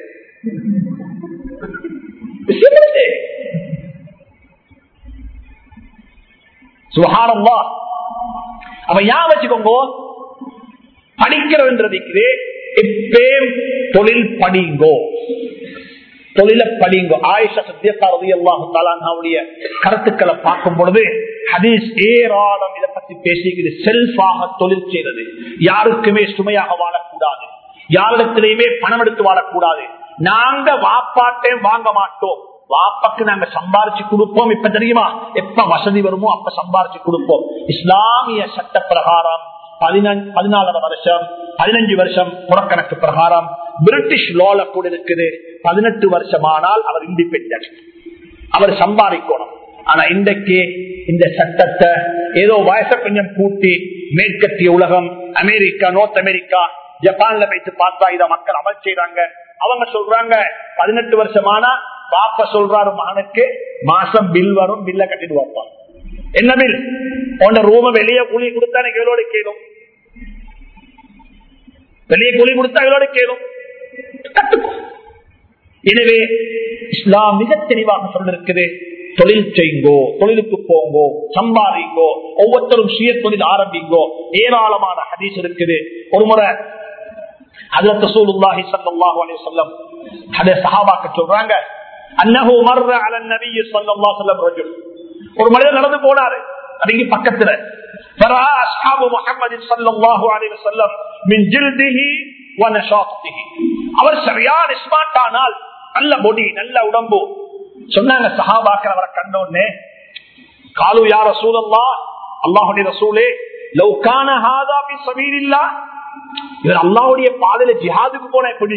சுகாரம்வா அவ யான் வச்சுக்கோங்க படிக்கிறதுன்றது எப்பேம் தொழில் படிங்கோ தொழில படிங்கோ ஆயிஷா சத்தியத்தாரதி அல்லாஹுடைய கருத்துக்களை பார்க்கும் பொழுது ஹதீஸ் ஏராளம் இதை பத்தி பேசிக்கிறது செல்ஃபாக தொழில் செய்வது யாருக்குமே சுமையாக வாழக்கூடாது யாரிடத்திலேயுமே பணம் எடுத்து வாழக்கூடாது நாங்க வாப்பாட்டே வாங்க மாட்டோம் வாப்பாக்கு நாங்க சம்பாரிச்சு கொடுப்போம் இப்ப தெரியுமா எப்ப வசதி வருமோ அப்ப சம்பாரிச்சு கொடுப்போம் இஸ்லாமிய சட்ட பிரகாரம் பதினாலரை வருஷம் பதினஞ்சு வருஷம் புறக்கணக்கு பிரகாரம் பிரிட்டிஷ் லோல கூட இருக்குது பதினெட்டு வருஷமானால் அவர் இண்டிபெண்டன்ட் அவர் சம்பாதிக்கணும் ஆனா இன்றைக்கு இந்த சட்டத்தை ஏதோ வயசை கொஞ்சம் கூட்டி மேற்கத்திய உலகம் அமெரிக்கா நோர்த் அமெரிக்கா ஜப்பான்ல வைத்து பார்த்தா இதை மக்கள் அமல் செய்யறாங்க அவங்க சொல்றாங்க பதினெட்டு வருஷமானா பாப்ப சொல்றாரு மகனுக்கு மாசம் பில் வரும் பில்ல கட்டிட்டு வைப்பான் என்ன பில் உன்ன ரூம வெளியே கூலி கொடுத்தா எனக்கு எவ்வளோ கேளும் வெளியே கூலி கொடுத்தா இவளோட கேளும் கத்துக்கோ எனவே இஸ்லாம் மிக தெளிவாக சொல்லிருக்குது தொழில் செய்யுங்கோ தொழிலுக்கு போங்கோ சம்பாதிங்கோ ஒவ்வொருத்தரும் சுய தொழில் ஆரம்பிங்கோ ஏராளமான ஹதீஸ் இருக்குது ஒரு முறை அதுல ரசூலுல்லாஹி ஸல்லல்லாஹு அலைஹி வஸல்லம் அதே சஹாபாக்கு சொல்றாங்க அன்னஹு மர்ர அல நபிய் ஸல்லல்லாஹு அலைஹி வஸல்லம் ரஜுல் ஒரு மனிதர் நடந்து போனாரு அதுக்கு பக்கத்துல فرأى أصحاب محمد صلى الله عليه وسلم من جلده ونشاطه அவர் சரியான ஸ்மார்ட் ஆனால் நல்ல பொடி நல்ல உடம்பு சொன்னாங்க சஹாபாக்கள் அவரை கண்டோன்னே காலு யார் ரசூலல்லா அல்லாஹுடைய ரசூலே லவ்கான ஹாதா பி சபீலில்லா இவர் அல்லாஹ்வுடைய பாதையில ஜிஹாதுக்கு போன எப்படி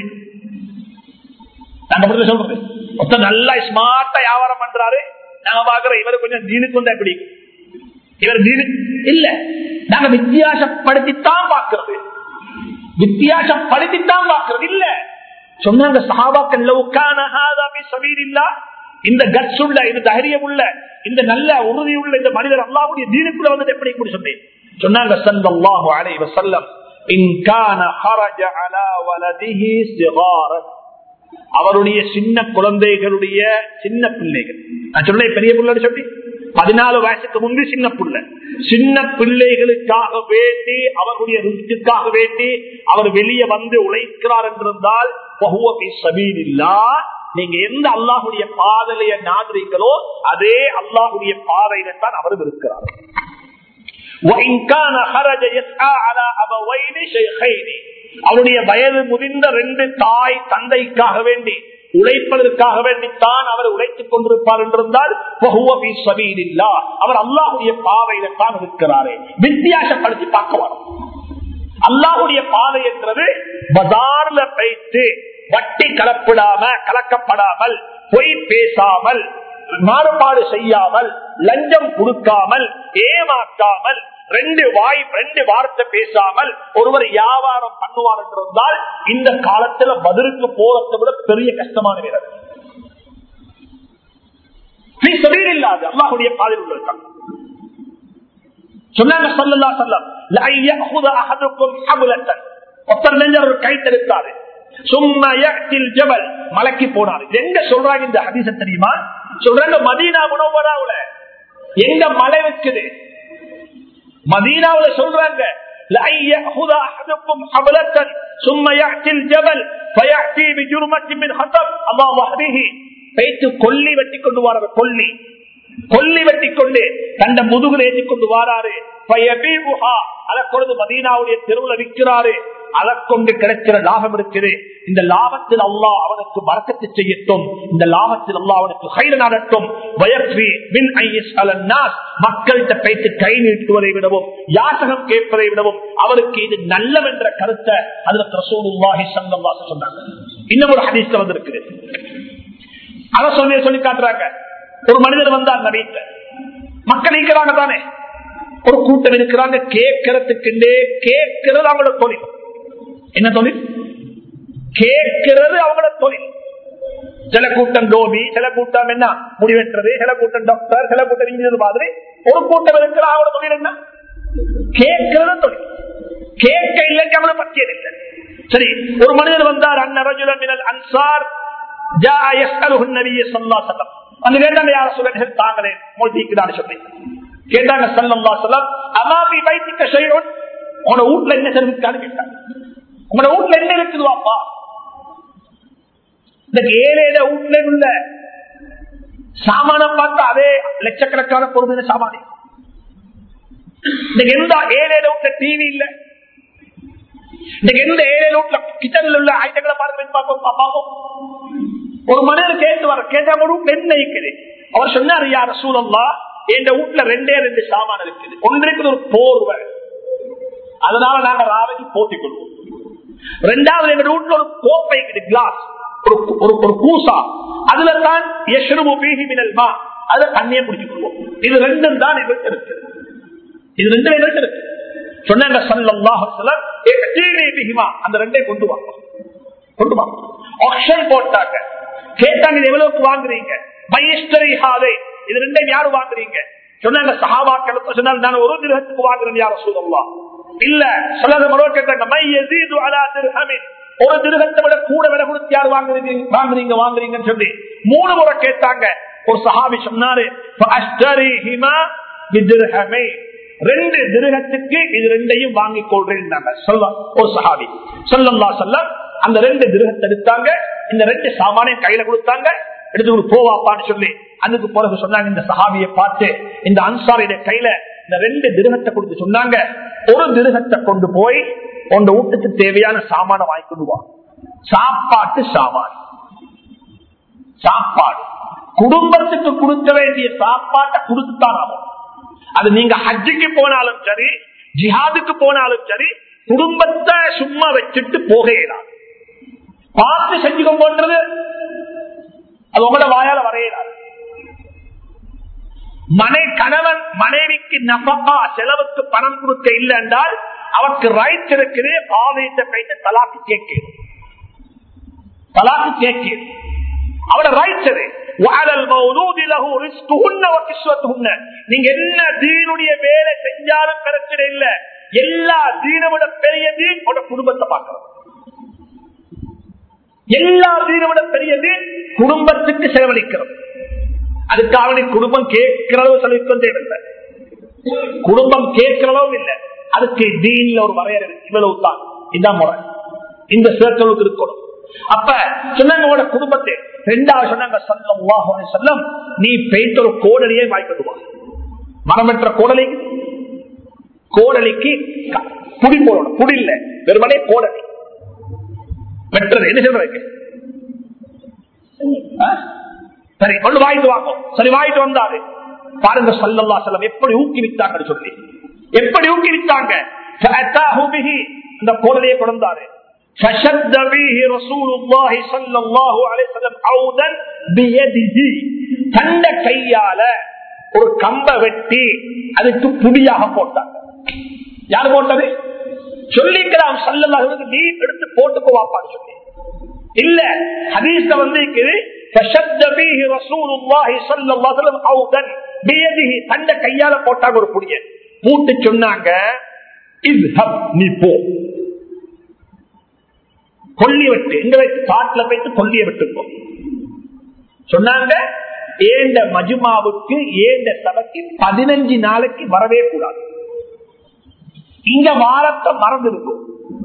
நாங்க பதில் சொல்றது மொத்தம் நல்லா ஸ்மார்ட்டா வியாபாரம் பண்றாரு நாங்க பாக்குற இவர் கொஞ்சம் தீனுக்கு வந்தா எப்படி இவர் தீனு இல்ல நாங்க வித்தியாசப்படுத்தித்தான் பாக்குறது வித்தியாசப்படுத்தித்தான் பாக்குறது இல்ல சொன்னாங்க சஹாபாக்கள் லவ்கான ஹாதா பி சபீலில்லா இந்த கட்ஸ் உள்ள இந்த தைரியம் உள்ள இந்த நல்ல உறுதி உள்ள இந்த மனிதர் அல்லாவுடைய தீனுக்குள்ள வந்து எப்படி இப்படி சொன்னேன் சொன்னாங்க சல்லல்லாஹு அலைஹி வஸல்லம் இன் கான ஹரஜ அலா வலதிஹி சிகாரன் அவருடைய சின்ன குழந்தைகளுடைய சின்ன பிள்ளைகள் நான் சொல்ல பெரிய பிள்ளை சொல்லி பதினாலு வயசுக்கு முன்பு சின்ன பிள்ளை சின்ன பிள்ளைகளுக்காக வேண்டி அவர்களுடைய ருத்துக்காக வேண்டி அவர் வெளியே வந்து உழைக்கிறார் என்றிருந்தால் நீங்க எந்த அல்லாஹுடைய பாதைய நாடுறீங்களோ அதே அல்லாஹுடைய பாதையில தான் அவரும் இருக்கிறார் அவருடைய வயது முதிர்ந்த ரெண்டு தாய் தந்தைக்காக வேண்டி உழைப்பதற்காக வேண்டித்தான் அவர் உழைத்துக் கொண்டிருப்பார் என்றிருந்தால் அவர் அல்லாஹுடைய பாதையில தான் இருக்கிறாரே வித்தியாசப்படுத்தி பார்க்க வரும் அல்லாஹுடைய பாதை என்றது பஜார்ல வைத்து வட்டி கலப்பிடாம கலக்கப்படாமல் பொய் பேசாமல் மாறுபாடு செய்யாமல் லஞ்சம் கொடுக்காமல் ஏமாற்றாமல் ரெண்டு வாய் ரெண்டு வார்த்தை பேசாமல் ஒருவர் வியாபாரம் பண்ணுவார் என்றிருந்தால் இந்த காலத்துல பதிலுக்கு போறதை விட பெரிய கஷ்டமான வீரர் இல்லாது அல்லாஹுடைய பாதையில் உள்ள சொன்னாங்க சொல்லலா சொல்லம் ஒருத்தர் நெஞ்சர் ஒரு கைத்தெடுத்தாரு சும்மா ஜபல் மலைக்கு போனாரு எங்க சொல்றாங்க இந்த ஹதீச தெரியுமா சொல்றாங்க மதீனா முனவராவுல எங்க மலை வைக்குது மதீனாவுல சொல்றாங்க கொல்லி வெட்டி கொண்டு வாராரு கொல்லி கொல்லி வெட்டி கொண்டு தந்த முதுகுல ஏற்றி கொண்டு வாராரு அதை கொண்டு மதீனாவுடைய தெருவுல விற்கிறாரு அதை கொண்டு கிடைக்கிற லாபம் இருக்குது இந்த லாபத்தில் அல்லா அவனுக்கு மறக்கத்து செய்யட்டும் இந்த லாபத்தில் அல்லா அவனுக்கு கயிறு நடட்டும் மக்கள்கிட்ட பேச்சு கை நீட்டுவதை விடவும் யாசகம் கேட்பதை விடவும் அவருக்கு இது நல்லவென்ற கருத்தை அதுல ரசூலுல்லாஹி சங்கம் வாச சொன்னாங்க இன்னும் ஒரு ஹதீஸ்ல வந்திருக்குது அதை சொல்லி சொல்லி காட்டுறாங்க ஒரு மனிதர் வந்தார் நபீத்த மக்கள் இருக்கிறாங்க தானே ஒரு கூட்டம் இருக்கிறாங்க கேட்கறதுக்குண்டே கேட்கிறது அவங்களோட தொழில் என்ன தொழில் கேட்கிறது அவங்களோட தொழில் சில கூட்டம் கோபி சில கூட்டம் என்ன முடிவெற்றது சில கூட்டம் டாக்டர் சில கூட்டம் இன்ஜினியர் மாதிரி ஒரு கூட்டம் இருக்கிற அவங்களோட தொழில் என்ன கேட்கிறது தொழில் கேட்க இல்லைன்னு அவங்கள பற்றியது இல்லை சரி ஒரு மனிதர் வந்தார் அன்னரஜுலன் அன்சார் ஜா யஸ்அலுஹு நபிய ஸல்லல்லாஹு அலைஹி வஸல்லம் அந்த கேட்டாங்க யார சொல்லுங்க தாங்களே மொழிக்குதான் சொல்லி கேட்டாங்க சல்லல்லா சொல்லம் அமாபி வைத்திக்க ஷைஉன் உங்களோட வீட்டுல என்ன தெரிவிக்கான்னு கேட்டாங்க உங்களோட வீட்டுல என்ன இருக்குது வாப்பா இந்த ஏழேல வீட்டுல உள்ள சாமானம் பார்த்தா அதே லட்சக்கணக்கான பொருள் சாமானி இன்னைக்கு எந்த ஏழேல வீட்டுல டிவி இல்ல இன்னைக்கு எந்த ஏழேல வீட்டுல கிச்சன்ல உள்ள ஐட்டங்களை பார்க்க பார்ப்போம் பார்ப்போம் ஒரு மனிதர் கேட்டு வர கேட்டா என்ன இருக்குது அவர் சொன்னார் யார சூழல்லா என் வீட்டுல ரெண்டே ரெண்டு சாமான் இருக்குது ஒன்று இருக்குது ஒரு போர்வை அதனால நாங்க ராவைக்கு போட்டிக் கொள்வோம் ரெண்டாவது எங்க வீட்டுல ஒரு கோப்பை இருக்குது கிளாஸ் ஒரு ஒரு- ஒரு பூசா அதுல தான் யஷ்ருபு பீஹி மினல்மா அதுல தண்ணியை குடிச்சுக் கொள்வோம் இது ரெண்டும் தான் எங்களுக்கு இருக்கு இது ரெண்டும் எங்களுக்கு இருக்கு சொன்னாங்க ஸல்லல்லாஹு அலைஹி வஸல்லம் இஹ்தீனி பிஹிமா அந்த ரெண்டே கொண்டு வாங்க கொண்டு வாங்க ஆக்ஷன் போட்டாங்க கேட்டாங்க இது எவ்வளவுக்கு வாங்குறீங்க மையஸ்டரி ஹாலே இது ரெண்டையும் யாரு வாங்குறீங்க சொன்னாங்க சஹாபாக்கள் சொன்னாங்க நான் ஒரு கிரகத்துக்கு வாங்குறேன் யார சொல்லலாம் இல்ல சிலது மறுவ கேட்கிறாங்க மை யஸீது அலா திர்ஹமின் ஒரு திருகத்தை விட கூட விலை கொடுத்து யார் வாங்குறீங்க வாங்குறீங்க வாங்குறீங்கன்னு சொல்லி மூணு முறை கேட்டாங்க ஒரு சஹாபி சொன்னாரு "ஃபஅஷ்தரிஹிமா பிதிர்ஹமை." ரெண்டு திருகத்துக்கு இது ரெண்டையும் வாங்கி கொள்றேன் சொல்ல ஒரு சஹாபி சொல்லல்லா சொல்ல அந்த ரெண்டு திருகத்தை எடுத்தாங்க இந்த ரெண்டு சாமானையும் கையில கொடுத்தாங்க எடுத்து போவாப்பான்னு சொல்லி அதுக்கு பிறகு சொன்னாங்க இந்த சஹாபியை பார்த்து இந்த அன்சாரியுடைய கையில இந்த ரெண்டு திருகத்தை கொடுத்து சொன்னாங்க ஒரு திருகத்தை கொண்டு போய் உங்க வீட்டுக்கு தேவையான சாமான வாங்கி கொண்டு வா சாப்பாட்டு சாமான் சாப்பாடு குடும்பத்துக்கு கொடுக்க வேண்டிய சாப்பாட்டை கொடுத்துத்தான் ஆகும் அது நீங்க ஹஜ்ஜுக்கு போனாலும் சரி ஜிஹாதுக்கு போனாலும் சரி குடும்பத்தை சும்மா வச்சுட்டு போக இயலாது பார்த்து செஞ்சுக்கோன்றது அது உங்களோட வாயால வரையலாது மனை கணவன் மனைவிக்கு நபகா செலவுக்கு பணம் கொடுக்க இல்லை என்றால் அவருக்கு ரைட் இருக்குது பாதையிட்ட போயிட்டு தலாக்கு கேட்கிறது தலாக்கு கேட்கிறது அவட ரைட் அது وعلى المولود له رزقهن وكسوتهن நீங்க என்ன தீனுடைய வேலை செஞ்சாலும் பிரச்சனை இல்ல எல்லா தீனை விட பெரிய தீன் உட குடும்பத்தை பார்க்கணும் எல்லா தீனை விட பெரிய தீன் குடும்பத்துக்கு செலவழிக்கிறது அதுக்காக நீ குடும்பம் கேட்கிற அளவு செலவிக்கும் தேவையில்லை குடும்பம் கேட்கிற அளவு இல்லை அதுக்கு தீன்ல ஒரு வரையறை இருக்கு. இவ்வளவு தான் இதான் முறை இந்த சேர்த்தலுக்கு இருக்கணும் அப்ப சொன்னாங்க உங்களோட குடும்பத்தை ரெண்டாவது சொன்னாங்க சல்லல்லாஹு அலைஹி வஸல்லம் நீ பெய்த ஒரு கோடலியை வாய்க்கிடுவா மரம் வெற்ற கோடலை கோடலிக்கு க- புடி போடணும் புடி இல்ல வெறுமனே கோடலி வெற்றது என்ன சொல்றதுக்கு ஆ? சரி கொண்டு வாங்கிட்டு வாங்கும் சரி வாங்கிட்டு வந்தாரு பாருங்க சல்லல்லா செல்லம் எப்படி ஊக்குவித்தாங்கன்னு சொல்லி எப்படி ஊக்குவித்தாங்க فأتاه به இந்த கோடலையை கொண்டாரு فشد به رسول الله صلى الله عليه وسلم عودا بيده தந்த கையால ஒரு கம்ப வெட்டி அதுக்கு புடியாக போட்டாங்க யார் போட்டது சொல்லிக்கலாம் சல்லல்லாஹு நீ எடுத்து போட்டுக்கோ வாப்பான்னு சொல்லி இல்ல ஹதீஸ்ல வந்து இருக்குது فشد به رسول الله صلى الله عليه وسلم عودا بيده தந்த கையால போட்டாங்க ஒரு புடிய பூட்டு சொன்னாங்க இஸ்ஹப் நீ போ கொல்லி வெட்டு எங்க வைத்து காட்டுல வைத்து கொல்லிய விட்டுப்போ சொன்னாங்க ஏண்ட மஜுமாவுக்கு ஏண்ட சபைக்கு பதினஞ்சு நாளைக்கு வரவே கூடாது இங்க வாரத்தை மறந்திருக்கும்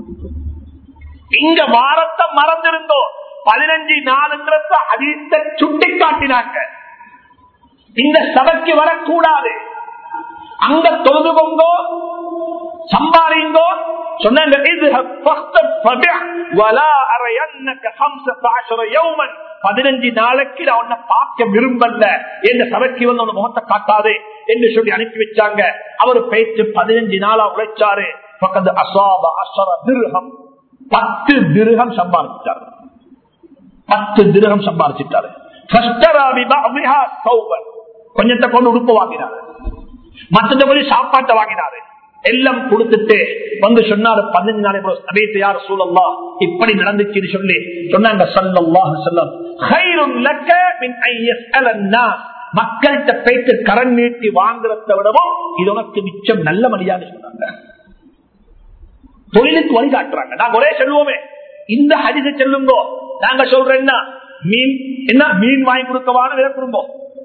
இங்க வாரத்தை மறந்திருந்தோம் பதினஞ்சு நாளுங்கிறத அதிர்த்த சுட்டி காட்டினாங்க இந்த சபைக்கு வரக்கூடாது அங்க தொழுது கொண்டோ சம்பாரிங்கோ சொன்னாங்க இذهب فاختب فبع ولا ارينك 15 يوما 15 நாளைக்கு நான் உன்னை பார்க்க விரும்பல என்ற சபைக்கு வந்து உன் முகத்தை காட்டாதே என்று சொல்லி அனுப்பி வச்சாங்க அவர் பேச்சு பதினஞ்சு நாளா உழைச்சாரு பக்கத்து அசாப அசர திருகம் பத்து திருகம் சம்பாதிச்சாரு பத்து திருகம் சம்பாதிச்சிட்டாரு ஃபஸ்டரா பிபஅதிஹா ஸௌபன். கொஞ்சத்தை கொண்டு உடுப்பு வாங்கினாரு மத்தத போய் சாப்பாட்டை வாங்கினாரு எல்லாம் கொடுத்துட்டு வந்து சொன்னாரு பதினஞ்சு நாளை சபைத்து யார் சூழல்லா இப்படி நடந்துச்சுன்னு சொல்லி சொன்னாங்க சல்லல்லாஹு செல்லம் மக்கள்கிட்ட போயிட்டு கரண் நீட்டி வாங்குறத விடவும் இது உனக்கு மிச்சம் நல்ல மரியாதை சொன்னாங்க தொழிலுக்கு வழிகாட்டுறாங்க நாங்க ஒரே சொல்லுவோமே இந்த ஹரிச செல்லுங்கோ நாங்க சொல்றோம் என்ன மீன் என்ன மீன் வாங்கி கொடுக்கவான வேற குடும்பம்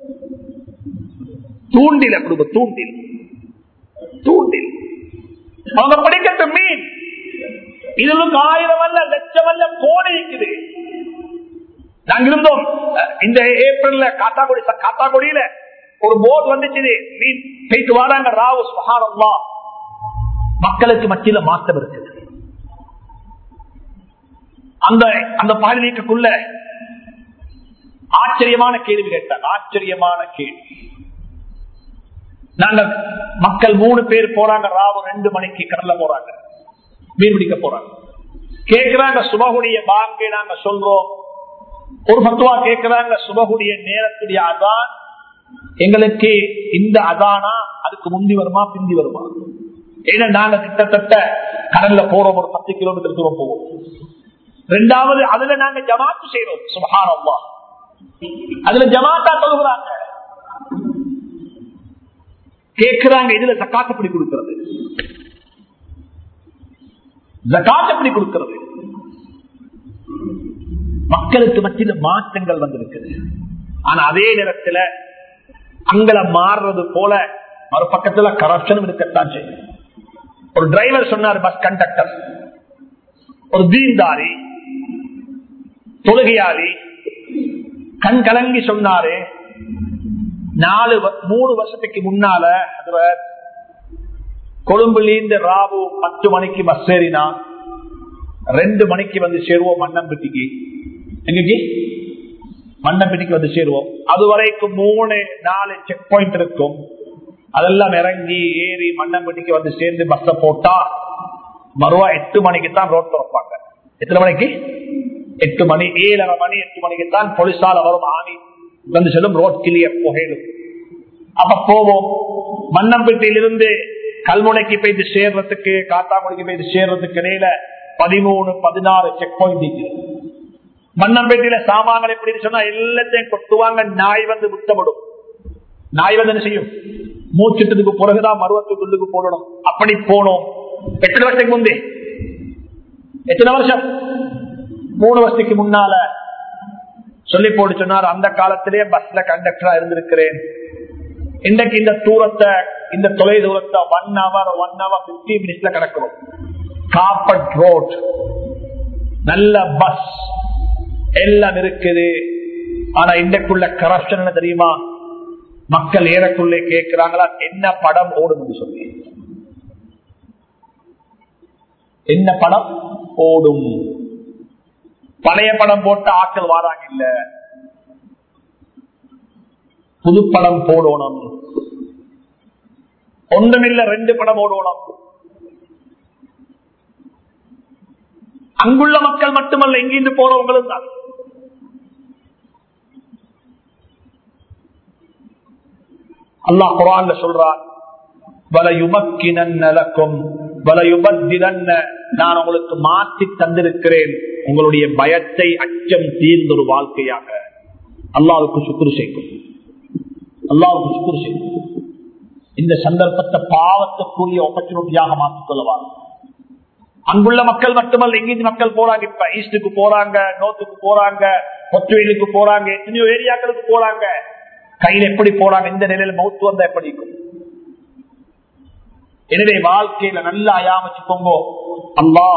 தூண்டில குடும்பம் தூண்டில் தூண்டில் அவங்க படிக்கட்டும் மீன் இதுக்கு ஆயிரம் அல்ல லட்சம் அல்ல கோடி இருக்குது நாங்க இருந்தோம் அஹ், இந்த ஏப்ரல்ல காத்தாக்குடி காத்தாக்குடியில ஒரு போர்டு வந்துச்சு மீன் போயிட்டு வராங்க ராவு சுகாரம்லா மக்களுக்கு மத்தியில மாற்றம் இருக்குது அந்த அந்த பாலினிக்குள்ள ஆச்சரியமான கேள்வி கேட்டாங்க ஆச்சரியமான கேள்வி நாங்க மக்கள் மூணு பேர் போறாங்க ராவு ரெண்டு மணிக்கு கடல்ல போறாங்க மீன் பிடிக்க போறாங்க கேக்குறாங்க சுபகுடைய பாங்கு நாங்க சொல்றோம் ஒரு பத்துவா கேக்குறாங்க சுபகுடைய நேரத்துடைய அதான் எங்களுக்கு இந்த அதானா அதுக்கு முந்தி வருமா பிந்தி வருமா ஏன்னா நாங்க கிட்டத்தட்ட கடல்ல போறோம் ஒரு பத்து கிலோமீட்டர் தூரம் போவோம் ரெண்டாவது அதுல நாங்க ஜமாத்து செய்யறோம் சுபஹானல்லாஹ் அதுல ஜமாத்தா தொழுகிறாங்க கேட்கிறாங்க இதுல தக்காத்து பிடி கொடுக்கிறது ஜகாத் எப்படி கொடுக்கிறது மக்களுக்கு மத்தியில் மாற்றங்கள் வந்திருக்குது ஆனா அதே நேரத்தில் அங்கள மாறுறது போல ஒரு பக்கத்துல கரப்ஷனும் இருக்கத்தான் செய்யும் ஒரு டிரைவர் சொன்னார் பஸ் கண்டக்டர் ஒரு தீன்தாரி தொழுகையாளி கண் கலங்கி சொன்னாரு நாலு வ- மூணு வருஷத்துக்கு முன்னால அதுவர் கொழும்புலேருந்து ராவு பத்து மணிக்கு பஸ் ஏறினா ரெண்டு மணிக்கு வந்து சேருவோம் மன்னம்பட்டிக்கு எங்கக்கு மன்னம்பட்டிக்கு வந்து சேருவோம் அது வரைக்கும் மூணு நாலு செக் பாயிண்ட் இருக்கும் அதெல்லாம் இறங்கி ஏறி மன்னம்பட்டிக்கு வந்து சேர்ந்து பஸ்ஸ போட்டா மறுவா எட்டு மணிக்கு தான் ரோட் திறப்பாங்க எத்தனை மணிக்கு எட்டு மணி ஏழரை மணி எட்டு மணிக்கு தான் போலீசால வரும் ஆணி வந்து செல்லும் ரோட் கிளியர் புகையிலும் அப்ப போவோம் மன்னம்பட்டியிலிருந்து கல்முனைக்கு போயிட்டு சேர்றதுக்கு காத்தாங்குடிக்கு போயிட்டு சேர்றதுக்கு இடையில பதிமூணு பதினாறு செக் பாயிண்ட் மன்னம்பேட்டையில சாமான்கள் எப்படின்னு சொன்னா எல்லாத்தையும் கொட்டுவாங்க நாய் வந்து முத்தமிடும் நாய் வந்து என்ன செய்யும் மூச்சுட்டதுக்கு பிறகுதான் மருவத்துக்குள்ளுக்கு போடணும் அப்படி போனோம் எத்தனை வருஷத்துக்கு முந்தே எத்தனை வருஷம் மூணு வருஷத்துக்கு முன்னால சொல்லி போட்டு சொன்னார் அந்த காலத்திலேயே பஸ்ல கண்டக்டரா இருந்திருக்கிறேன் இன்றைக்கு இந்த தூரத்தை இந்த தொலை தூரத்தை one hour one hour fifty மினிட்ஸ்ல கிடக்கிறோம் காப்பட் ரோட் நல்ல பஸ் எல்லாம் இருக்குது ஆனா இன்றைக்குள்ள கரப்ஷன் என்ன தெரியுமா மக்கள் ஏறக்குள்ளே கேட்கிறாங்களா என்ன படம் ஓடும் சொல்லி என்ன படம் ஓடும் பழைய படம் போட்ட ஆட்கள் வாராங்க இல்ல புது படம் போடணும் ஒன்றுமில்ல ரெண்டு படம் ஓடணும் அங்குள்ள மக்கள் மட்டுமல்ல எங்கிருந்து போறவங்களும் தான் அல்லாஹ் குரான்ல சொல்றான் வலையுமக்கினக்கும் வலையுபத்திரன்ன நான் உங்களுக்கு மாற்றி தந்திருக்கிறேன் உங்களுடைய பயத்தை அச்சம் தீர்ந்த ஒரு வாழ்க்கையாக அல்லாவுக்கு சுக்குரு செய்யும் அல்லாவுக்கு சுக்குரு செய்யும் இந்த சந்தர்ப்பத்தை பாவத்துக்குரிய ஆப்பர்ச்சுனிட்டியாக மாற்றிக் கொள்ளவார் அங்குள்ள மக்கள் மட்டுமல்ல எங்கிருந்து மக்கள் போறாங்க இப்ப ஈஸ்டுக்கு போறாங்க நோத்துக்கு போறாங்க கொத்துவெயிலுக்கு போறாங்க எத்தனையோ ஏரியாக்களுக்கு போறாங்க கையில் எப்படி போறாங்க இந்த நிலையில மௌத்து வந்தா எப்படி இருக்கும் எனவே வாழ்க்கையில நல்லா அயாமச்சுக்கோங்க அல்லா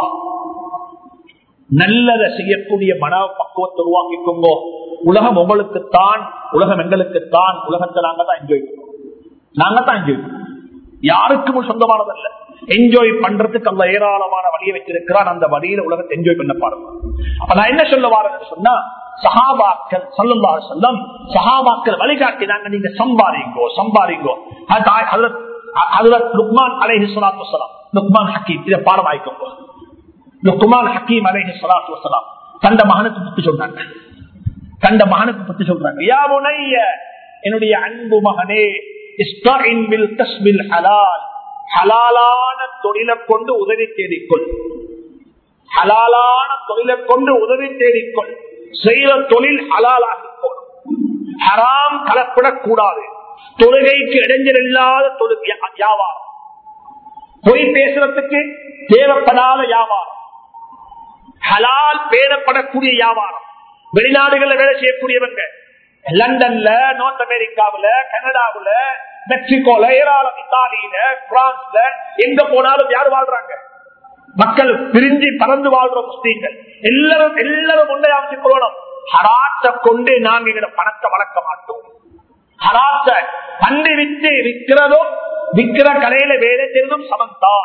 நல்லதை செய்யக்கூடிய மன பக்குவத்தை உருவாக்கிக்கோங்க உலகம் உங்களுக்கு தான் உலகம் எங்களுக்கு தான் உலகத்தை நாங்க தான் என்ஜாய் பண்ணுவோம் நாங்க தான் என்ஜாய் பண்ணுவோம் யாருக்கும் சொந்தமானதல்ல என்ஜாய் பண்றதுக்கு அல்ல ஏராளமான வழியை வச்சிருக்கிறான் அந்த வழியில உலகத்தை என்ஜாய் பண்ண பாருங்க அப்ப நான் என்ன சொல்ல வரேன்னு சொன்னா சஹாபாக்கள் சொல்லல்லா சொல்லம் சஹாபாக்கள் வழிகாட்டினாங்க நீங்க சம்பாதிங்கோ சம்பாதிங்கோ லுக்மான் அலைஹி சலாத்து வசலாம் லுக்மான் ஹக்கீம் இதை பாடம் ஆயிக்கோங்க லுக்மான் ஹக்கீம் அலைஹி சலாத்து வசலாம் தந்த மகனுக்கு புத்தி சொன்னாங்க தந்த மகனுக்கு புத்தி சொல்றாங்க யா முனைய என்னுடைய அன்பு மகனே இஸ்தாயின் பில் கஸ்பில் ஹலால் ஹலாலான தொழிலை கொண்டு உதவி தேடிக்கொள் ஹலாலான தொழிலை கொண்டு உதவி தேடிக்கொள் செய்த தொழில் ஹலாலாக ஹராம் கலப்படக்கூடாது தொழுகைக்கு இடைஞ்சல் இல்லாத தொழில் வியாபாரம் பொய் பேசுறதுக்கு தேவைப்படாத வியாபாரம் ஹலால் பேரப்படக்கூடிய வியாபாரம் வெளிநாடுகளில் வேலை செய்யக்கூடியவங்க லண்டன்ல நார்த் அமெரிக்காவுல கனடாவுல மெக்சிகோல ஏராளம் இத்தாலியில பிரான்ஸ்ல எங்க போனாலும் யார் வாழ்றாங்க மக்கள் பிரிஞ்சு பறந்து வாழ்ற முஸ்லீம்கள் எல்லாரும் எல்லாரும் முன்னே அமைச்சு கொள்ளணும் ஹராத்தை கொண்டு நாங்க எங்க பணத்தை வளர்க்க மாட்டோம் ஹராத்த பண்டி வித்து விற்கிறதும் விற்கிற கடையில வேலை செய்வதும் சமந்தான்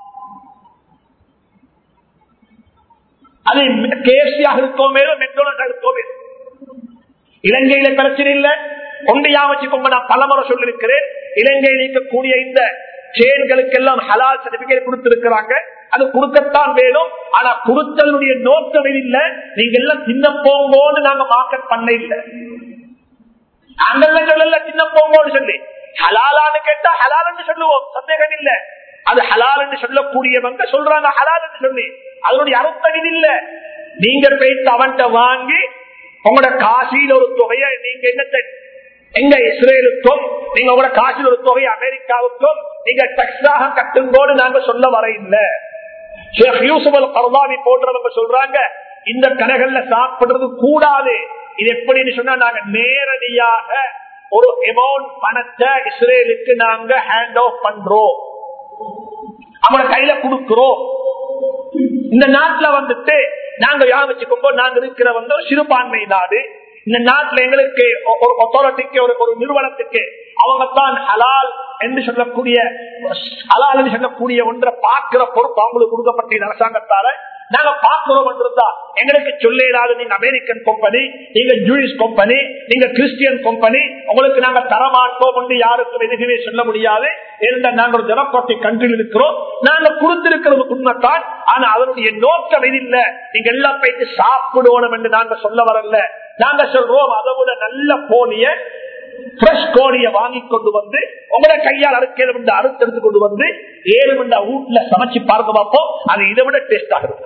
அது கேஎஃப்சியாக இருக்கோமே மெக்டோனல்ஸ் இருக்கோமே இலங்கையில பிரச்சனை இல்ல ஒன்றையா வச்சுக்கோங்க நான் பலமுறை சொல்லிருக்கிறேன் இலங்கையில் இருக்கக்கூடிய இந்த செயல்களுக்கெல்லாம் ஹலால் சர்டிபிகேட் கொடுத்திருக்கிறாங்க அது கொடுக்கத்தான் வேணும் ஆனா கொடுத்ததனுடைய நோக்கம் இல்ல நீங்க எல்லாம் சின்ன போங்கோன்னு நாங்க மார்க்கெட் பண்ண இல்ல நாங்கெல்லாம் சொல்லல சின்ன போங்கோன்னு சொல்லி ஹலாலான்னு கேட்டா ஹலால் சொல்லுவோம் சந்தேகம் இல்ல அது ஹலால் என்று சொல்லக்கூடியவங்க சொல்றாங்க ஹலால் என்று சொல்லி அதனுடைய அர்த்தம் இது இல்ல நீங்க போயிட்டு அவன்கிட்ட வாங்கி உங்களோட காசியில் ஒரு தொகையை நீங்க என்னத்தை எங்க இஸ்ரேலுக்கும் நீங்க உங்களோட காசில் ஒரு தொகை அமெரிக்காவுக்கும் நீங்க டெக்ஸாக கட்டுங்கோடு நாங்க சொல்ல வர இல்ல ஷேக் யூசுப் அல் கர்தாவி போன்றவங்க சொல்றாங்க இந்த கடைகள்ல சாப்பிடுறது கூடாது இது எப்படின்னு சொன்னா நாங்க நேரடியாக ஒரு அமௌண்ட் பணத்தை இஸ்ரேலுக்கு நாங்க ஹேண்ட் ஓவர் பண்றோம் அவங்கள கையில கொடுக்கிறோம் இந்த நாட்டுல வந்துட்டு நாங்க யார் வச்சுக்கோங்க நாங்க இருக்கிற வந்து ஒரு சிறுபான்மை நாடு இந்த நாட்டுல எங்களுக்கு ஒ- ஒரு அத்தாரிட்டிக்கு ஒரு ஒரு நிறுவனத்துக்கு அவங்க தான் ஹலால் என்று சொல்லக்கூடிய ஹலால் என்று சொல்லக்கூடிய ஒன்றை பார்க்கிற பொறுப்பு அவங்களுக்கு கொடுக்கப்பட்ட இந்த அரசாங்கத்தால நாங்க பார்க்கிறோம் என்றிருந்தா எங்களுக்கு சொல்லிடாது நீங்க அமெரிக்கன் கம்பெனி நீங்க ஜூயிஷ் கம்பெனி நீங்க கிறிஸ்டியன் கம்பெனி உங்களுக்கு நாங்க தரமாட்டோம் என்று யாருக்கும் எதுவுமே சொல்ல முடியாது ஏனென்றால் நாங்கள் ஒரு டெமோக்ராட்டிக் கண்ட்ரியில் இருக்கிறோம் நாங்க கொடுத்திருக்கிறது உண்மைத்தான் ஆனா அதனுடைய நோக்கம் இது இல்ல நீங்க எல்லாம் போயிட்டு சாப்பிடணும் என்று நாங்க சொல்ல வரல நாங்க சொல்றோம் அதை விட நல்ல போலிய ஃப்ரெஷ் கோழிய வாங்கி கொண்டு வந்து உங்களோட கையால் அறுக்கிறது என்று அறுத்தெடுத்து கொண்டு வந்து ஏழு மண்டா வீட்டுல சமைச்சு பார்க்க பார்ப்போம் அது இதை விட டேஸ்ட் ஆகும்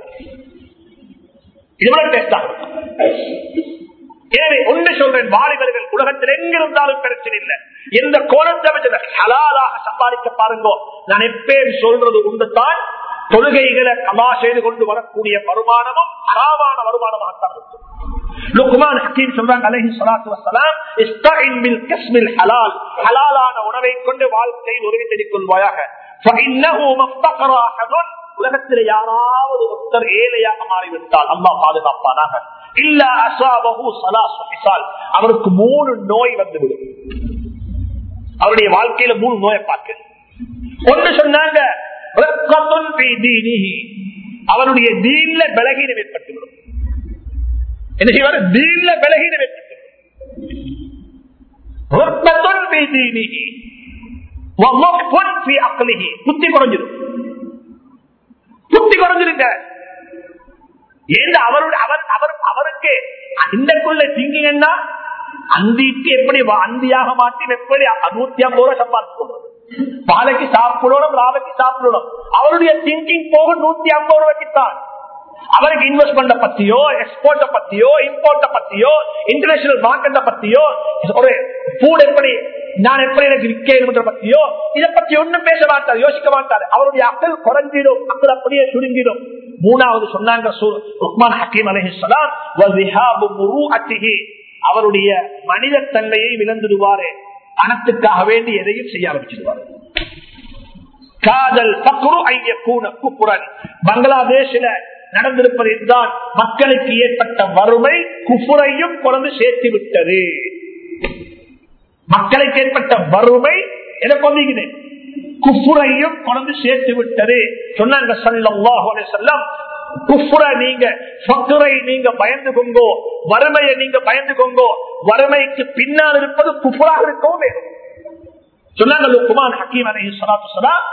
இதை விட டேஸ்ட் ஆகும் எனவே ஒன்று சொல்றேன் வாலிபர்கள் உலகத்தில் எங்கிருந்தாலும் பிரச்சனை இல்லை எந்த கோலத்தை வச்சு ஹலாலாக சம்பாதிக்க பாருங்க நான் எப்பேர் சொல்றது உண்டு தான் தொழுகைகளை கமா செய்து கொண்டு வரக்கூடிய வருமானமும் ஹராமான வருமானமாகத்தான் இருக்கும் லுக்மான் ஹக்கீம் சொல்றாங்க அலைஹி ஸலாத்து வஸலாம் இஸ்தஇன் பில் கஸ்மில் ஹலால் ஹலாலான உணவை கொண்டு வாழ்க்கையில் உதவி தேடிக் கொள்வாயாக ஃபஇன்னஹு மஃதகர அஹதுன் உலகத்தில் யாராவது ஒருத்தர் ஏழையாக மாறிவிட்டால் அல்லாஹ் பாதுகாப்பானாக இல்ல அசாபஹு ஸலாசு ஹிசால் அவருக்கு மூணு நோய் வந்துவிடும் அவருடைய வாழ்க்கையில மூணு நோயை பார்க்க ஒன்று சொன்னாங்க ரக்கத்துன் ஃபீ தீனிஹி. அவருடைய தீன்ல பலகீனம் ஏற்பட்டுவிடும் என்ன செய்வார் தீன்ல பலகீனம் ஏற்பட்டுவிடும் ரக்கத்துன் ஃபீ தீனிஹி. வமக்ஃபுன் ஃபீ அக்லிஹி. புத்தி குறைஞ்சிடும் புத்தி குறைஞ்சிருங்க ஏன் அவருடைய அவர் அவர் அவருக்கு அந்தக்குள்ள திங்கிங் என்ன அந்திக்கு எப்படி வா- அந்தியாக மாற்றி எப்படி நூத்தி ஐம்பது ரூபாய் சம்பாதிக்கணும் பாலைக்கு சாப்பிடணும் ராவைக்கு சாப்பிடணும் அவருடைய திங்கிங் போக நூத்தி ஐம்பது ரூபாய்க்கு தான் அவருக்கு இன்வெஸ்ட்மெண்ட் பத்தியோ எக்ஸ்போர்ட்ட பத்தியோ இம்போர்ட்ட பத்தியோ இன்டர்நேஷனல் மார்க்கெட்ட பத்தியோ ஒரு ஃபுட் எப்படி நான் எப்படி எனக்கு விற்க பத்தியோ இதை பத்தி ஒண்ணும் பேச மாட்டார் யோசிக்க மாட்டார் அவருடைய அக்கல் குறைஞ்சிடும் அக்கல் அப்படியே சுருங்கிடும் மூணாவது சொன்னாங்க சூ- உஸ்மான் ஹக்கீம் அலைஹிஸ்ஸலாம் வஸிஹாபு முரூஅத்திஹி. அவருடைய மனித தன்மையை விளந்துடுவாரு பணத்துக்காக வேண்டி எதையும் செய்ய ஆரம்பிச்சிடுவாரு காதல் பக்ரு ஐயக்கூன குப்புரன் பங்களாதேஷில நடந்திருப்பது இதுதான் மக்களுக்கு ஏற்பட்ட வறுமை குப்புரையும் குறைந்து சேர்த்து விட்டது மக்களுக்கு ஏற்பட்ட வறுமை எனக்கு வந்தீங்க குப்புரையும் குறைந்து சேர்த்து விட்டது சொன்னாங்க ஸல்லல்லாஹு அலைஹி வஸல்லம் குஃப்ர நீங்க ஃபக்ரை நீங்க பயந்து கொங்கோ வறுமையை நீங்க பயந்து கொங்கோ வறுமைக்கு பின்னால் இருப்பது குஃப்ராக இருக்கவும் வேணும் சொன்னாங்க லுக்மான் ஹக்கீம் அலைஹி ஸலாத்து வஸலாம்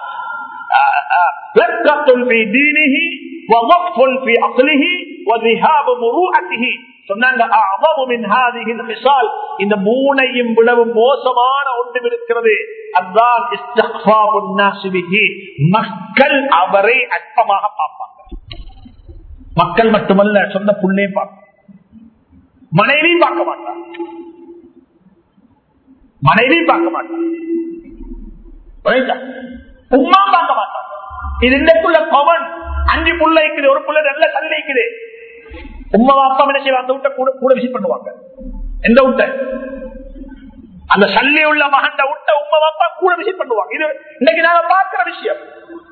لذة في دينه وضعف في عقله وذهاب مروءته சொன்னாங்க أعظم من هذه الخصال இந்த மூணையும் விடவும் மோசமான ஒன்றும் இருக்கிறது அதுதான் استخفاف الناس به மக்கள் அவரை அற்பமாக பார்ப்பாங்க மக்கள் மட்டுமல்ல சொந்த புள்ளே பார்க்க மனைவி பார்க்க மாட்டார் மனைவி பார்க்க மாட்டார் புரியுதா? உம்மா பார்க்க மாட்டாங்க இது இன்றைக்குள்ள கவன் அஞ்சு புள்ள இருக்குது ஒரு புள்ள நல்ல சல்லி இருக்குது உம்மா அப்பா என்ன செய்வாங்க அந்த விட்ட கூட கூட விசிட் பண்ணுவாங்க எந்த விட்ட அந்த சல்லி உள்ள மகன் விட்ட உம்மா அப்பா கூட விசிட் பண்ணுவாங்க இது இன்னைக்கு நாங்க பார்க்கிற விஷயம்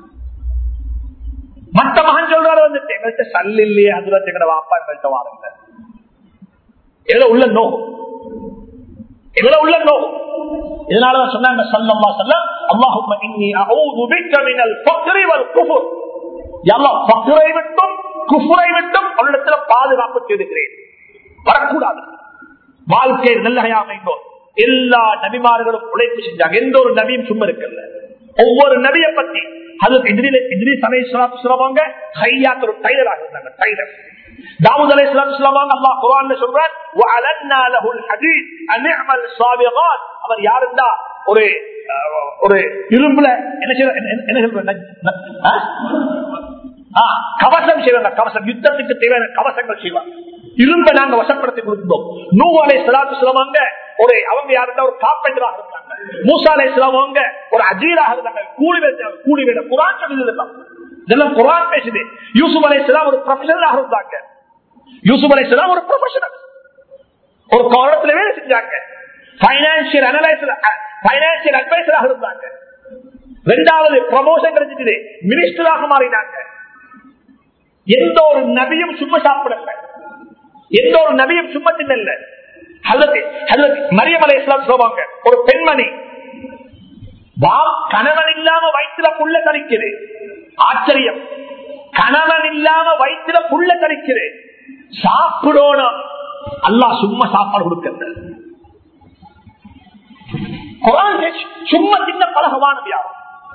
மத்த மகன் சொல்றாரு வந்துட்டு எங்கள்கிட்ட சல்லி இல்லையே அதுல எங்கட வாப்பா எங்கள்கிட்ட வாருங்க எவ்வளவு உள்ள நோகும் எவ்வளவு உள்ள நோகும் இதனாலதான் சொன்னாங்க சல்லல்லா சொல்லம் அல்லாஹும்ம இன்னி அஊது பிக்க மினல் ஃபக்ரி வல் குஃபுர் யல்லாஹ் ஃபக்ரை விட்டும் குஃபுரை விட்டும் உன்னிடத்துல பாதுகாப்பு தேடுகிறேன் வரக்கூடாது வாழ்க்கை நல்லகையா அமைந்தோ எல்லா நபிமார்களும் உழைப்பு செஞ்சாங்க எந்த ஒரு நபியும் சும்மா இருக்கல ஒவ்வொரு நபியை பத்தி அது எதிரில எதிரி சமய சொல்லுவாங்க ஹையாக்கு ஒரு டைலராக இருந்தாங்க டைலர் தாவூத் அலை சொல்லுவாங்க அல்லா குரான் சொல்றான் وَأَلَنَّا لَهُ الْحَدِيدَ أَنِ اعْمَلْ صَابِغَاتٍ அவர் யாருந்தா ஒரு அஹ், ஒரு இரும்புல என்ன செய்ய என்ன- என்ன சொல்ற ஆ? ஆ, கவசம் செய்வாங்க கவசம் யுத்தத்துக்கு தேவையான கவசங்கள் செய்வாங்க இரும்ப நாங்க வசப்படுத்தி கொடுத்தோம் நூவாலை சிலாத்து சிலவங்க ஒரு அவங்க யாருந்தா ஒரு காப்பெண்டராக இருந்தாங்க மூசாலை சிலவங்க ஒரு அஜீராக இருந்தாங்க கூலி வேலை கூலி வேலை குரான் சொல்லியிருந்தாங்க இதெல்லாம் குரான் பேசுது யூசுப் அலைஹிஸ்ஸலாம் ஒரு ப்ரொஃபஷனலாக இருந்தாங்க யூசுப் அலைஹிஸ்ஸலாம் ஒரு ப்ரொஃபஷனல் ஒரு காரணத்துல வேலை செஞ்சாங்க பைனான்சியல் அனலைசர் பைனான்சியல் அட்வைசராக இருந்தாங்க ரெண்டாவது ப்ரமோஷன் கிடைச்சிட்டு மினிஸ்டராக மாறினாங்க எந்த ஒரு நபியும் சும்மா சாப்பிடல எந்த ஒரு நபியும் சும்மா தின்னல அல்லது அல்லது மரியமலை இஸ்லாம் சொல்லுவாங்க ஒரு பெண்மணி வா கணவன் இல்லாம வயிற்றுல புள்ள கழிக்குது ஆச்சரியம் கணவன் இல்லாம வயிற்றுல புள்ள கழிக்குது சாப்பிடணும் அல்லாஹ் சும்மா சாப்பாடு கொடுக்கிறது குரான் சும்மா சின்ன பழகவானது யாரும்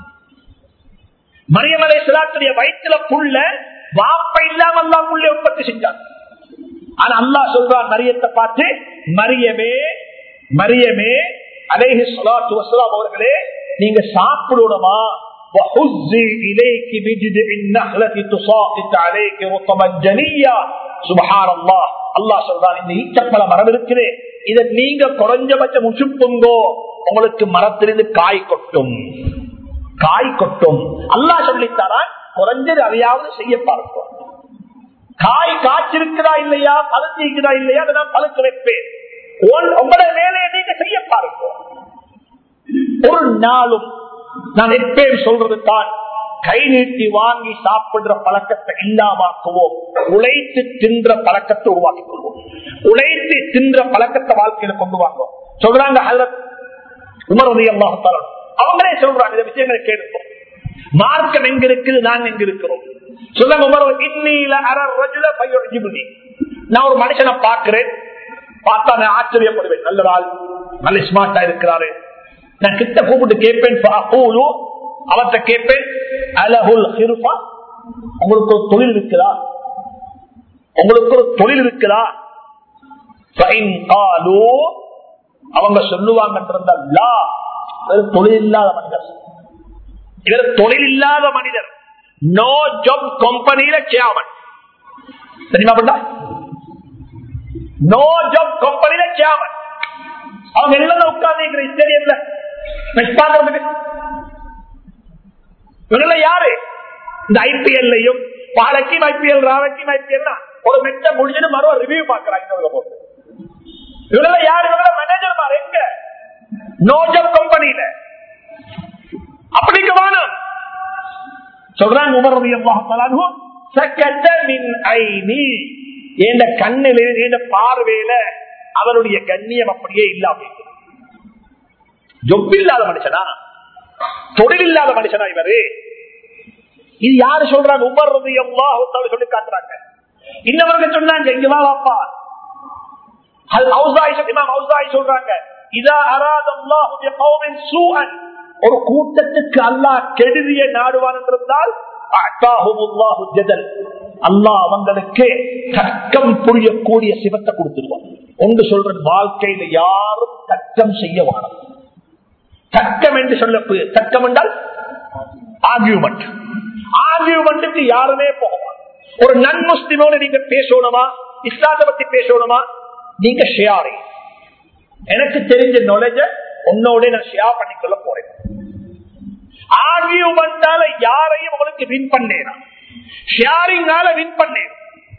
மரியமலை சிலாத்துடைய வயிற்றுல புள்ள வாப்ப இல்லாம அல்லா புள்ளை உற்பத்தி செஞ்சார் ஆனா அல்லாஹ் சொல்றான் மரியத்தை பார்த்து மரியமே மரியமே அலேஹி சொலாத்து வசலாம் அவர்களே நீங்க சாப்பிடணுமா وَحُزِّي إِلَيْكِ بِجِدْعِ النَّخْلَةِ تُسَاقِطْ عَلَيْكِ رُطَبًا جَنِيًّا سبحان الله அல்லாஹ் சொல்றான் இந்த ஈச்சப்பழ மரம் இருக்குது இதை நீங்க குறைஞ்சபட்சம் உசுப்புங்கோ உங்களுக்கு மரத்திலிருந்து காய் கொட்டும் காய் கொட்டும் அல்லாஹ் சொல்லித்தாரான் குறைஞ்சது அதையாவது செய்ய பார்ப்போம் காய் காய்ச்சிருக்கிறா இல்லையா பழுத்திருக்கிறா இல்லையா அதை நான் பழுக்க வைப்பேன் உன்- உங்களோட வேலையை நீங்க செய்ய பாருங்க ஒரு நாளும் நான் எப்பயும் சொல்றது தான் கை நீட்டி வாங்கி சாப்பிடுற பழக்கத்தை இல்லாமாக்குவோம் உழைத்து தின்ற பழக்கத்தை உருவாக்கிக் கொள்வோம் உழைத்து தின்ற பழக்கத்தை வாழ்க்கையில கொண்டு வாங்குவோம் சொல்றாங்க ஹஜரத் உமர் ரலியல்லாஹு தஆலா அவங்களே சொல்றாங்க இந்த விஷயங்களை கேட்போம் மார்க்கம் எங்க இருக்குது நாங்க எங்க இருக்கிறோம் சொல்லுங்க உமர் இன்னில அற ரஜுல பையுஜிபுனி நான் ஒரு மனுஷனை பார்க்கிறேன் பார்த்தா நான் ஆச்சரியப்படுவேன் நல்ல ஆள் நல்ல ஸ்மார்ட்டா இருக்கிறாரு நான் கிட்ட கூப்பிட்டு கேட்பேன் ஃபஅகூலு, அவர்ட்ட கேட்பேன் அலஹுல் ஹிர்ஃபா உங்களுக்கு ஒரு தொழில் இருக்குதா உங்களுக்கு ஒரு தொழில் இருக்குதா ஃபைன் காலு அவங்க சொல்லுவாங்க தொழில் இல்லாத மனிதர் இவர் தொழில் இல்லாத மனிதர் நோ ஜாப் கம்பெனியில சேவன் தெரியுமா பண்ணா நோ ஜாப் கம்பெனியில சேவன் அவங்க எல்லாம் உட்கார்ந்து ஸ்டேடியம்ல மெச் பாக்குறதுக்கு இவங்கள யாரு இந்த ஐபிஎல்லையும் பாலக்கும் ஐபிஎல் ராவக்கும் ஐபிஎல் ஒரு மெச்ச முடிஞ்சது மறுவ ரிவ்யூ பாக்குறாங்க இவங்க போட்டு இவங்கள யாரு இவங்கள மேனேஜர் மாறு எங்க நோ ஜாப் கம்பெனியில அப்படிக்கு வானம் சொல்றாங்க உமர் ரலியல்லாஹு சக்கத்த மின் ஐனி என்ற கண்ணில என்ற பார்வையில அவருடைய கண்ணியம் அப்படியே இல்லாம ஜொப் இல்லாத மனுஷனா தொழில் இல்லாத மனுஷனா இவரு இது யாரு சொல்றாங்க உமர் ரலியல்லாஹு சொல்லி காட்டுறாங்க இன்னவர்கள் சொன்னாங்க இங்க வா வாப்பா அது அவுசாய் இமாம் அவுசாய் சொல்றாங்க இதா அராத அல்லாஹு பிகௌமின் சூஅன் ஒரு கூட்டத்துக்கு அல்லாஹ் கெடுதிய நாடுவான் என்றால் அத்தாஹுமுல்லாஹு ஜதல் அல்லாஹ் அவங்களுக்கு தர்க்கம் புரியக்கூடிய சிவத்தை கொடுத்துருவான் ஒன்று சொல்ற வாழ்க்கையில யாரும் தர்க்கம் செய்ய வானம் தர்க்கம் என்று சொல்ல தர்க்கம் என்றால் ஆர்கியூமெண்ட் ஆர்கியூமெண்ட்டுக்கு யாருமே போகலாம் ஒரு நன் முஸ்லிமோட நீங்க பேசணுமா இஸ்லாத்தை பத்தி பேசணுமா நீங்க ஷியாரி எனக்கு தெரிஞ்ச நாலேஜ உன்னோட நான் ஷேர் பண்ணிக்கொள்ள போறேன் ஆர்கியூமெண்டால யாரையும் உங்களுக்கு வின் பண்ணேனா ஷேரிங்கால வின் பண்ணேன்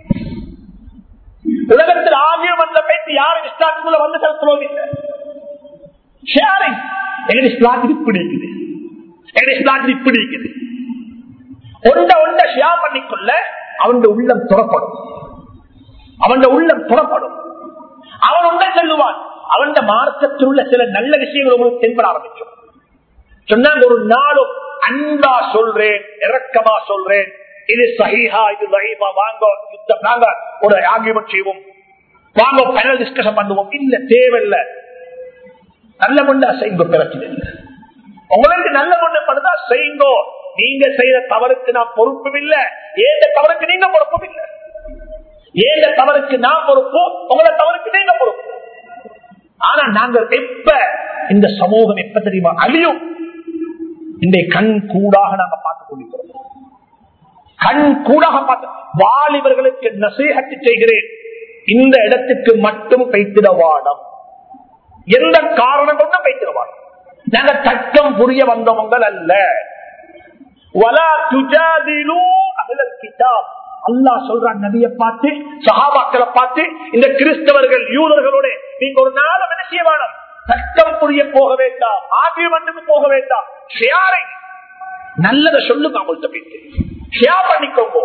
உலகத்தில் ஆர்கியூமெண்ட்ல பேசி யாரும் இஸ்லாத்துக்குள்ள வந்து செலுத்துவோம் இல்லை ஷேரிங் எங்க இஸ்லாத்துக்கு இப்படி இருக்குது எங்க இஸ்லாத்துக்கு இப்படி இருக்குது ஒண்ட ஒண்ட ஷேர் பண்ணிக்கொள்ள அவன் உள்ளம் துறப்படும் அவன் உள்ளம் துறப்படும் அவன் உண்ட சொல்லுவான் அவன் மார்க்கத்தில் உள்ள சில நல்ல விஷயங்கள் உங்களுக்கு தென்பட ஆரம்பிக்கும் சொன்னாங்க ஒரு நாளும் அன்பா சொல்றேன் இறக்கமா சொல்றேன் இது சஹீஹா இது லஹீமா வாங்க யுத்தம் நாங்க ஒரு ஆர்கியூமெண்ட் செய்வோம் வாங்க பேனல் டிஸ்கஷன் பண்ணுவோம் இல்ல தேவையில்லை நல்ல முண்டா செய்யுங்க பிரச்சனை இல்லை உங்களுக்கு நல்ல முன்ன படுதா செய்யுங்கோ நீங்க செய்யற தவறுக்கு நான் பொறுப்பும் இல்ல ஏந்த தவறுக்கு நீங்க பொறுப்பும் இல்ல ஏந்த தவறுக்கு நான் பொறுப்பு உங்களோட தவறுக்கு நீங்க பொறுப்பு ஆனா நாங்கள் எப்ப இந்த சமூகம் எப்ப தெரியுமா அழியும் இந்த கண் கூடாக நாங்க பார்த்துக் கொண்டிருக்கிறோம் கண் கூடாக பார்த்து வாலிபர்களுக்கு நசீகத்து செய்கிறேன் இந்த இடத்துக்கு மட்டும் கைத்திடவாடம் எந்த காரணம் கொண்டும் கைத்திடவாடம் நாங்க தக்கம் புரிய வந்தவங்கள் அல்ல வலா துஜாதிலு அஹ்லல் கிதாப் அல்லாஹ் சொல்றான் நபியை பார்த்து சஹாபாக்களை பார்த்து இந்த கிறிஸ்தவர்கள் யூதர்களோட நீங்க ஒரு நாளும் என்ன செய்ய வேணும் சட்டம் புரிய போக வேண்டாம் ஆகியவற்றுக்கு போக வேண்டாம் ஷேரிங் நல்லதை சொல்லுங்க அவங்கள்ட்ட போயிட்டு ஷேர் பண்ணிக்கோங்க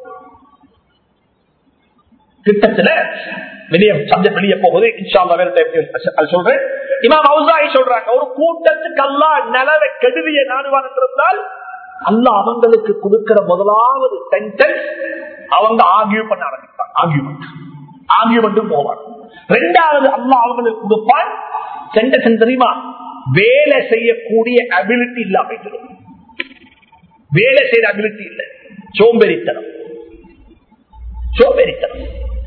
திட்டத்துல வெளியே சப்ஜெக்ட் வெளியே போகுது இன்ஷால்லா வேற time அது சொல்றேன் இமாம் அவுசாயி சொல்றாங்க ஒரு கூட்டத்துக்கு அல்லா நிலவை கெடுதிய நாடுவான் இருந்தால் அல்லா அவங்களுக்கு கொடுக்கிற முதலாவது சென்டென்ஸ் அவங்க ஆகியூ பண்ண ஆரம்பிப்பாங்க ஆகியூமெண்ட் ஆகியூமெண்ட்டும் போவாங்க ரெண்டாவது அல்லா அவங்களுக்கு கொடுப்பான் சென்டென்ஸ் தெரியுமா வேலை செய்யக்கூடிய அபிலிட்டி இல்ல அப்படின்னு வேலை செய்யற அபிலிட்டி இல்ல சோம்பேறித்தனம் சோம்பேறித்தனம்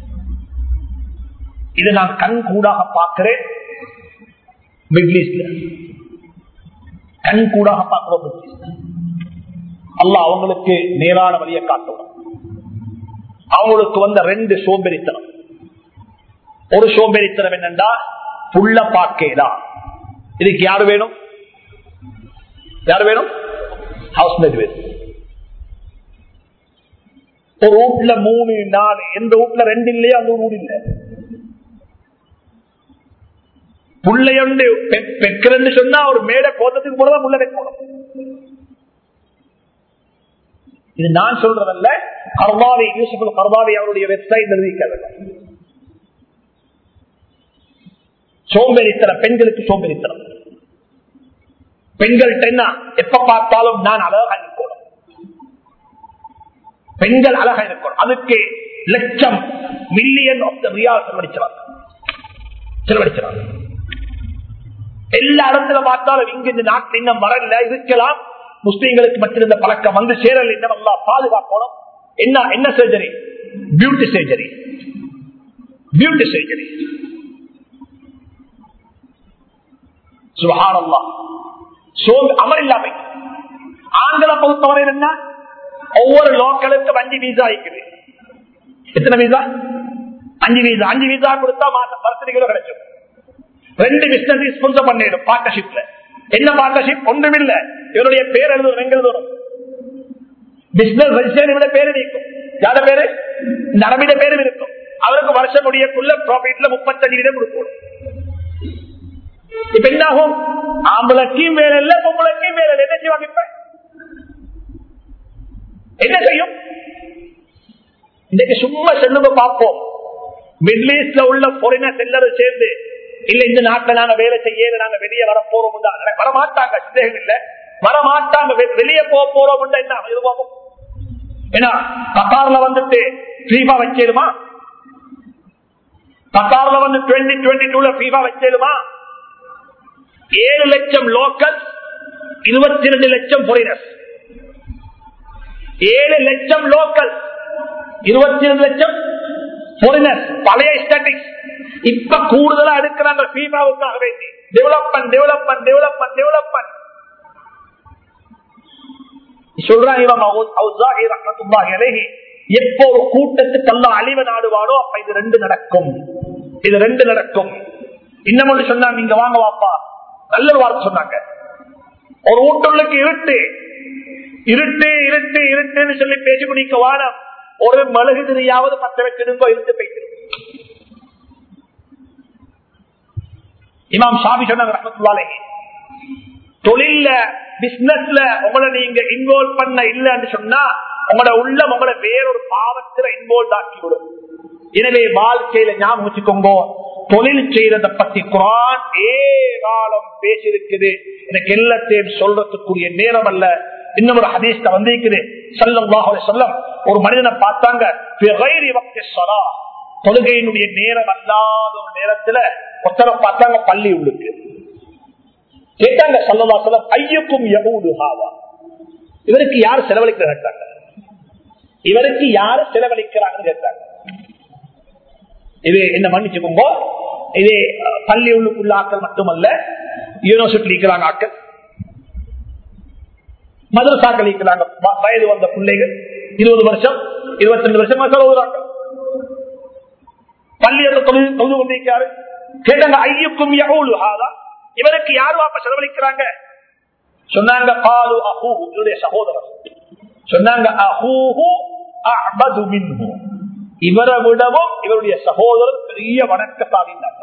இதை நான் கண் கூடாக பார்க்கிறேன் மிடில் ஈஸ்ட்ல கண் கூடாக பார்க்கிறோம் மிடில் ஈஸ்ட்ல அல்ல அவங்களுக்கு நேரான வழியை காட்டும் அவங்களுக்கு வந்த ரெண்டு சோம்பேறித்தனம் ஒரு சோம்பேறித்தனம் என்னண்டா புள்ள பாக்கேதா இதுக்கு யாரு வேணும் யாரு வேணும் ஹவுஸ் மேட் வேணும் ஒரு வீட்டுல மூணு நாலு எந்த வீட்டுல ரெண்டு இல்லையா அந்த வீடு இல்ல புள்ளையொண்டு பெக்கிறன்னு சொன்னா ஒரு மேடை கோத்தத்துக்கு போறதா புள்ள வைக்கணும் இது நான் சொல்றதல்ல கர்வாவி யூசுப் கர்வாவி அவருடைய வெப்சைட் நிர்வகிக்கிறது சோம்பேறித்தனம் பெண்களுக்கு சோம்பேறித்தனம் பெண்கள்ட்ட என்ன எப்ப பார்த்தாலும் நான் அழகா இருக்கணும் பெண்கள் அழகா இருக்கணும் அதுக்கு லட்சம் மில்லியன் ஆஃப் த ரியால் செலவழிச்சாங்க செலவழிச்சாங்க எல்லா இடத்துல பார்த்தாலும் இங்க இந்த நாட்டில் இன்னும் வரல இருக்கலாம் முஸ்லீம்களுக்கு மட்டும் இந்த பழக்கம் வந்து சேரல் என்ன நல்லா பாதுகாக்கணும் என்ன என்ன surgery beauty surgery beauty surgery சுகாரம்லாம் சோம்பு அமர் இல்லாமை ஆண்களை பொறுத்தவரை என்ன ஒவ்வொரு லோக்கலுக்கு அஞ்சு வீசா இருக்குது எத்தனை வீசா அஞ்சு வீசா அஞ்சு வீசா கொடுத்தா மாசம் வருஷத்துக்கு கிலோ கிடைக்கும் ரெண்டு பிசினஸ் ஸ்பான்சர் பண்ணிடும் பார்ட்னர்ஷிப்ல என்ன பார்ட்னர்ஷிப் ஒன்றும் இல்ல இவருடைய பேர் எழுதும் எங்க எழுதும் பிசினஸ் ரெஜிஸ்டர் பேரு நீக்கும் யார பேரு இந்த அரபிட பேரும் இருக்கும் அவருக்கு வருஷ முடியக்குள்ள ப்ராஃபிட்ல முப்பத்தஞ்சு வீதம் கொடுக்கணும் இப்ப என்ன ஆகும் ஆம்பளைக்கும் வேலை இல்ல பொம்பளைக்கும் வேலை இல்லை என்ன செய்வாங்க இப்ப என்ன செய்யும் இன்னைக்கு சும்மா செல்லுங்க பார்ப்போம் மிடில் ஈஸ்ட்ல உள்ள பொறினர் எல்லாரும் சேர்ந்து இல்ல இந்த நாட்டுல நாங்க வேலை செய்ய நாங்க வெளியே வர போறோம் வரமாட்டாங்க சந்தேகம் இல்ல வரமாட்டாங்க வெளியே போக போறோம் என்ன எதிர்பார்ப்போம் ஏன்னா கத்தார்ல வந்துட்டு ஃபீபா வச்சிருமா கத்தார்ல வந்து டுவெண்ட்டி டுவெண்ட்டி டூல ஃபீபா வச்சிருமா ஏழு லட்சம் லோக்கல் இருபத்தி ரெண்டு லட்சம் பொறினர் ஏழு லட்சம் லோக்கல் இருபத்தி ரெண்டு லட்சம் பொறினர் பழைய ஸ்டாட்டிக்ஸ் இப்ப கூடுதலா எடுக்கிறாங்க ஃபீமாவுக்காக வேண்டி டெவலப்மெண்ட் டெவலப்மெண்ட் டெவலப்மெண்ட் டெவலப்மெண்ட் சொல்றாங்க எப்போ ஒரு கூட்டத்துக்கு எல்லாம் அழிவு நாடுவானோ அப்ப இது ரெண்டு நடக்கும் இது ரெண்டு நடக்கும் இன்னமும் சொன்னாங்க நீங்க வாங்க வாப்பா நல்ல ஒரு வார்த்தை சொன்னாங்க ஒரு ஊட்டுள்ளுக்கு இருட்டு இருட்டு இருட்டு இருட்டுன்னு சொல்லி பேசி குடிக்க வாரம் ஒரு மலகு தெரியாவது பத்த வச்சிருந்தோ இருந்து போயிட்டு இமாம் ஷாபி சொன்னாங்க ரஹமத்துல்லாலே தொழில்ல பிசினஸ்ல உங்களை நீங்க இன்வால்வ் பண்ண இல்லன்னு சொன்னா உங்களோட உள்ள உங்களை வேறொரு பாவத்துல இன்வால்வ் ஆக்கிவிடும் எனவே வாழ்க்கையில ஞாபகம் வச்சுக்கோங்க தொழில் செய்யறத பத்தி குரான் ஏராளம் பேசியிருக்குது எனக்கு எல்லாத்தையும் சொல்றதுக்குரிய நேரம் அல்ல இன்னும் ஒரு ஹதீஸ்ல வந்திருக்குது சொல்லம் சொல்லம் ஒரு மனிதனை பார்த்தாங்க தொழுகையினுடைய நேரம் அல்லாத ஒரு நேரத்துல ஒருத்தரை பார்த்தாங்க பள்ளி உள்ளுக்கு கேட்டாங்க சல்லமா சொல்லம் ஐயக்கும் யகூதுஹாவா இவருக்கு யார் செலவழிக்கிறாங்க கேட்டாங்க இவருக்கு யாரு செலவழிக்கிறாங்கன்னு கேட்டாங்க இது என்ன மன்னிச்சுக்கோங்க இது பள்ளி உள்ளுக்குள்ள ஆக்கள் மட்டுமல்ல யூனிவர்சிட்டி இருக்கிறாங்க ஆக்கள் மதரசாக்கள் இருக்கிறாங்க வயது வந்த பிள்ளைகள் இருபது வருஷம் இருபத்தி ரெண்டு வருஷம் சொல்லுறாங்க பள்ளியோட தொழில் தொழுது கொண்டிருக்காரு கேட்டாங்க ஐயுக்கும் எவ்வளவு ஆதா இவருக்கு யாரு வாப்ப செலவழிக்கிறாங்க சொன்னாங்க காலு அஹூஹு இவருடைய சகோதரர் சொன்னாங்க அஹூஹு அஅபது மின்ஹு இவரை விடவும் இவருடைய சகோதரர் பெரிய வணக்கசாலின்னாங்க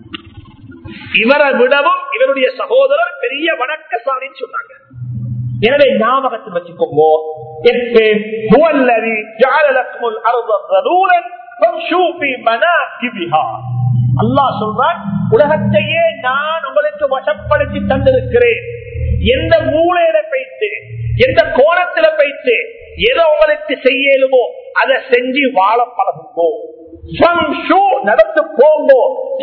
இவரை விடவும் இவருடைய சகோதரர் பெரிய வணக்கசாலின்னு சொன்னாங்க எனவே ஞாபகத்தில் வச்சுக்கோங்க எப்பேன் ஹுவல்லதி ஜஅல லக்குமுல் அர்த ذلولا فامشوا في مناكبها அல்லாஹ் சொல்றான் உலகத்தையே நான் உங்களுக்கு வசப்படுத்தி தந்திருக்கிறேன் எந்த மூலையில வைத்து எந்த கோணத்துல வைத்து எதை உங்களுக்கு செய்யலுமோ அதை செஞ்சு வாழ பழகுங்கோ நடந்து போங்கோ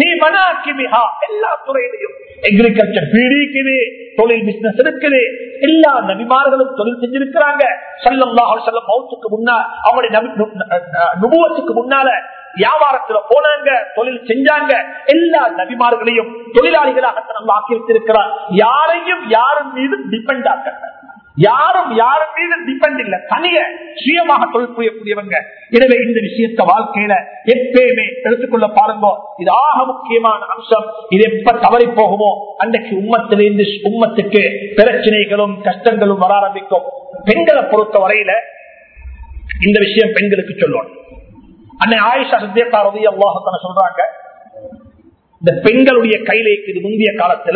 எல்லா துறையிலையும் எக்ரிகல்ச்சர் பீடிக்குது தொழில் பிசினஸ் இருக்குது எல்லா நபிமார்களும் தொழில் செஞ்சிருக்கிறாங்க சல்லல்லாஹு செல்லம் மௌத்துக்கு முன்னால் அவங்களுடைய நுபுவத்துக்கு முன்னால வியாபாரத்துல போனாங்க தொழில் செஞ்சாங்க எல்லா நபிமார்களையும் தொழிலாளிகளாக நம்ம ஆக்கி வைத்திருக்கிறார் யாரையும் யாரும் மீது டிபெண்ட் ஆக்க யாரும் யாரும் மீது டிபெண்ட் இல்ல தனிய சுயமாக தொழில் புரியக்கூடியவங்க எனவே இந்த விஷயத்த வாழ்க்கையில எப்பயுமே எடுத்துக்கொள்ள பாருங்க இது ஆக முக்கியமான அம்சம் இது எப்ப தவறி போகுமோ அன்றைக்கு உம்மத்திலிருந்து உம்மத்துக்கு பிரச்சனைகளும் கஷ்டங்களும் வர ஆரம்பிக்கும் பெண்களை பொறுத்த வரையில இந்த விஷயம் பெண்களுக்கு சொல்லணும் அன்னை ஆயிஷா சத்தியக்காரதி அல்லாஹத்தான சொல்றாங்க இந்த பெண்களுடைய கையில இருக்குது முந்தைய காலத்துல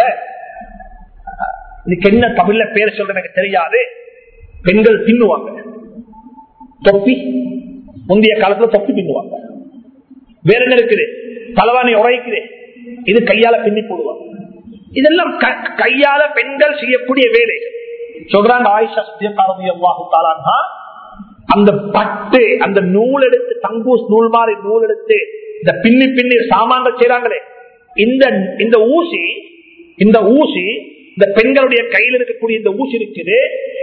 இதுக்கு என்ன தமிழ்ல பேர் சொல்ற எனக்கு தெரியாது பெண்கள் தின்னுவாங்க தொப்பி முந்தைய காலத்துல தொப்பி தின்னுவாங்க வேற என்ன இருக்குது தலவாணி உரைக்குது இது கையால பின்னி போடுவாங்க இதெல்லாம் கையால பெண்கள் செய்யக்கூடிய வேலைகள் சொல்றாங்க ஆயிஷா சத்தியக்காரதி அல்லாஹு தாலான்னா அந்த பட்டு அந்த நூல் எடுத்து தங்கூஸ் நூல் மாதிரி நூல் எடுத்து இந்த பின்னி பின்னி சாமான்கள் செய்யறாங்களே இந்த இந்த ஊசி இந்த ஊசி இந்த பெண்களுடைய கையில் இருக்கக்கூடிய இந்த ஊசி இருக்குது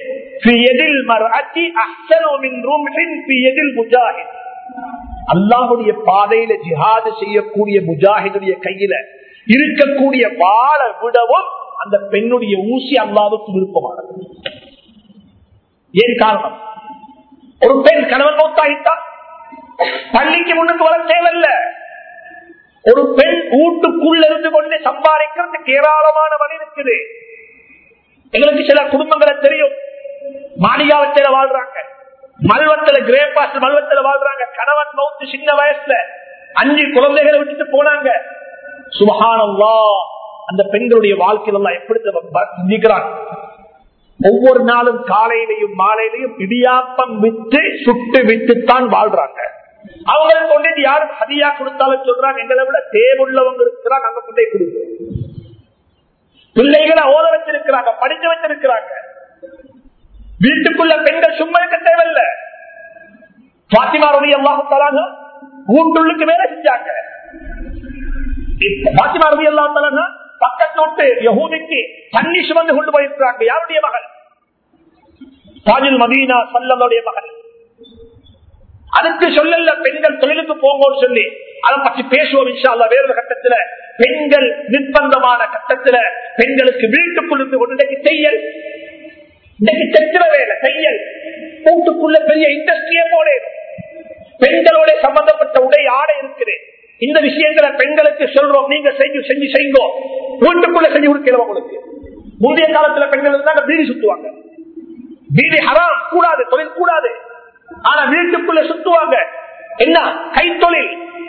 அல்லாஹுடைய பாதையில ஜிஹாது செய்யக்கூடிய முஜாஹிதுடைய கையில இருக்கக்கூடிய வாழ விடவும் அந்த பெண்ணுடைய ஊசி அல்லாவுக்கு விருப்பமானது ஏன் காரணம் ஒரு பெண் கணவன் மௌத்தாகிட்டா பள்ளிக்கு முன்னுக்கு வர தேவையில்ல ஒரு பெண் வீட்டுக்குள்ள இருந்து கொண்டு சம்பாதிக்கிறதுக்கு ஏராளமான வழி இருக்குது எங்களுக்கு சில குடும்பங்களை தெரியும் மாளிகாவத்தில வாழ்றாங்க மல்வத்துல கிரேபாஸ் மல்வத்துல வாழ்றாங்க கணவன் மௌத்து சின்ன வயசுல அஞ்சு குழந்தைகளை விட்டுட்டு போனாங்க சுபகானல்லா அந்த பெண்களுடைய வாழ்க்கையில எல்லாம் எப்படி சிந்திக்கிறாங்க ஒவ்வொரு நாளும் காலையிலையும் மாலையிலையும் இடியாப்பம் விட்டு சுட்டு விட்டுத்தான் வாழ்றாங்க அவங்களுக்கு கொண்டு யாரும் ஹதியா கொடுத்தாலும் சொல்றாங்க எங்களை விட தேவுள்ளவங்க இருக்கிறாங்க அங்க கொண்டே கொடுக்கும் பிள்ளைகளை ஓத வச்சிருக்கிறாங்க படிச்சு வச்சிருக்கிறாங்க வீட்டுக்குள்ள பெண்கள் சும்மா இருக்க தேவையில்ல பாத்திமாருடைய எல்லாம் வீட்டுள்ளுக்கு வேலை செஞ்சாங்க பாத்திமாருடைய எல்லாம் பக்கத்து விட்டு யகூதிக்கு தண்ணி சுமந்து கொண்டு போயிருக்கிறாங்க யாருடைய மகள் தாஜுல் மதீனா சல்லனுடைய மகள் அதுக்கு சொல்லல பெண்கள் தொழிலுக்கு போங்கன்னு சொல்லி அதை பற்றி பேசுவோம் இன்ஷால்லா வேறொரு கட்டத்துல பெண்கள் நிர்பந்தமான கட்டத்துல பெண்களுக்கு வீட்டுக்குள் இருந்து கொண்டு இன்னைக்கு செய்யல் இன்னைக்கு செத்துற வேலை செய்யல் வீட்டுக்குள்ள பெரிய இண்டஸ்ட்ரியே போடணும் பெண்களோட சம்பந்தப்பட்ட உடை ஆடை இருக்குது இந்த விஷயங்களை பெண்களுக்கு சொல்றோம் நீங்க செஞ்சு செஞ்சு செய்யுங்க வீட்டுக்குள்ள செஞ்சு கொடுக்கலாம் உங்களுக்கு முந்தைய காலத்துல பெண்கள் இருந்தாங்க பீடி சுத்துவாங்க பீடி ஹராம் கூடாது தொழில் கூடாது ஆனா வீட்டுக்குள்ள சுத்துவாங்க என்ன கைத்தொழில்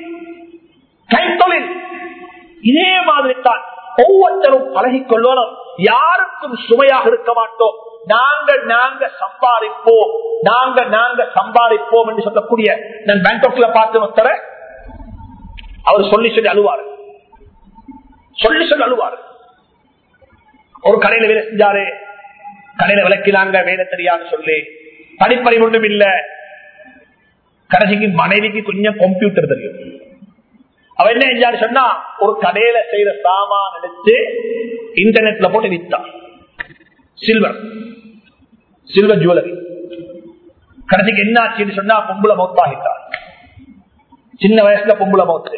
கைத்தொழில் இதே மாதிரி தான் ஒவ்வொருத்தரும் பழகிக் கொள்ளணும் யாருக்கும் சுமையாக இருக்க மாட்டோம் நாங்க நாங்க சம்பாதிப்போம் நாங்க நாங்க சம்பாதிப்போம் என்று சொல்லக்கூடிய நான் பேங்காக்ல பார்த்து ஒருத்தர அவர் சொல்லி சொல்லி அழுவாரு சொல்லி சொல்லி அழுவாரு ஒரு கடையில வேலை செஞ்சாரு கடையில விளக்கினாங்க வேலை தெரியாது சொல்லி படிப்பறிவு ஒன்றும் இல்ல கடைசிக்கு மனைவிக்கு கொஞ்சம் கம்ப்யூட்டர் தெரியும் அவ என்ன செஞ்சாரு சொன்னா ஒரு கடையில செய்யற சாமான் எடுத்து இன்டர்நெட்ல போட்டு வித்தான் சில்வர் சில்வர் ஜுவல்லரி கடைசிக்கு என்ன ஆச்சுன்னு சொன்னா பொம்புல மௌத்தாகிட்டார் சின்ன வயசுல பொம்புல மௌத்து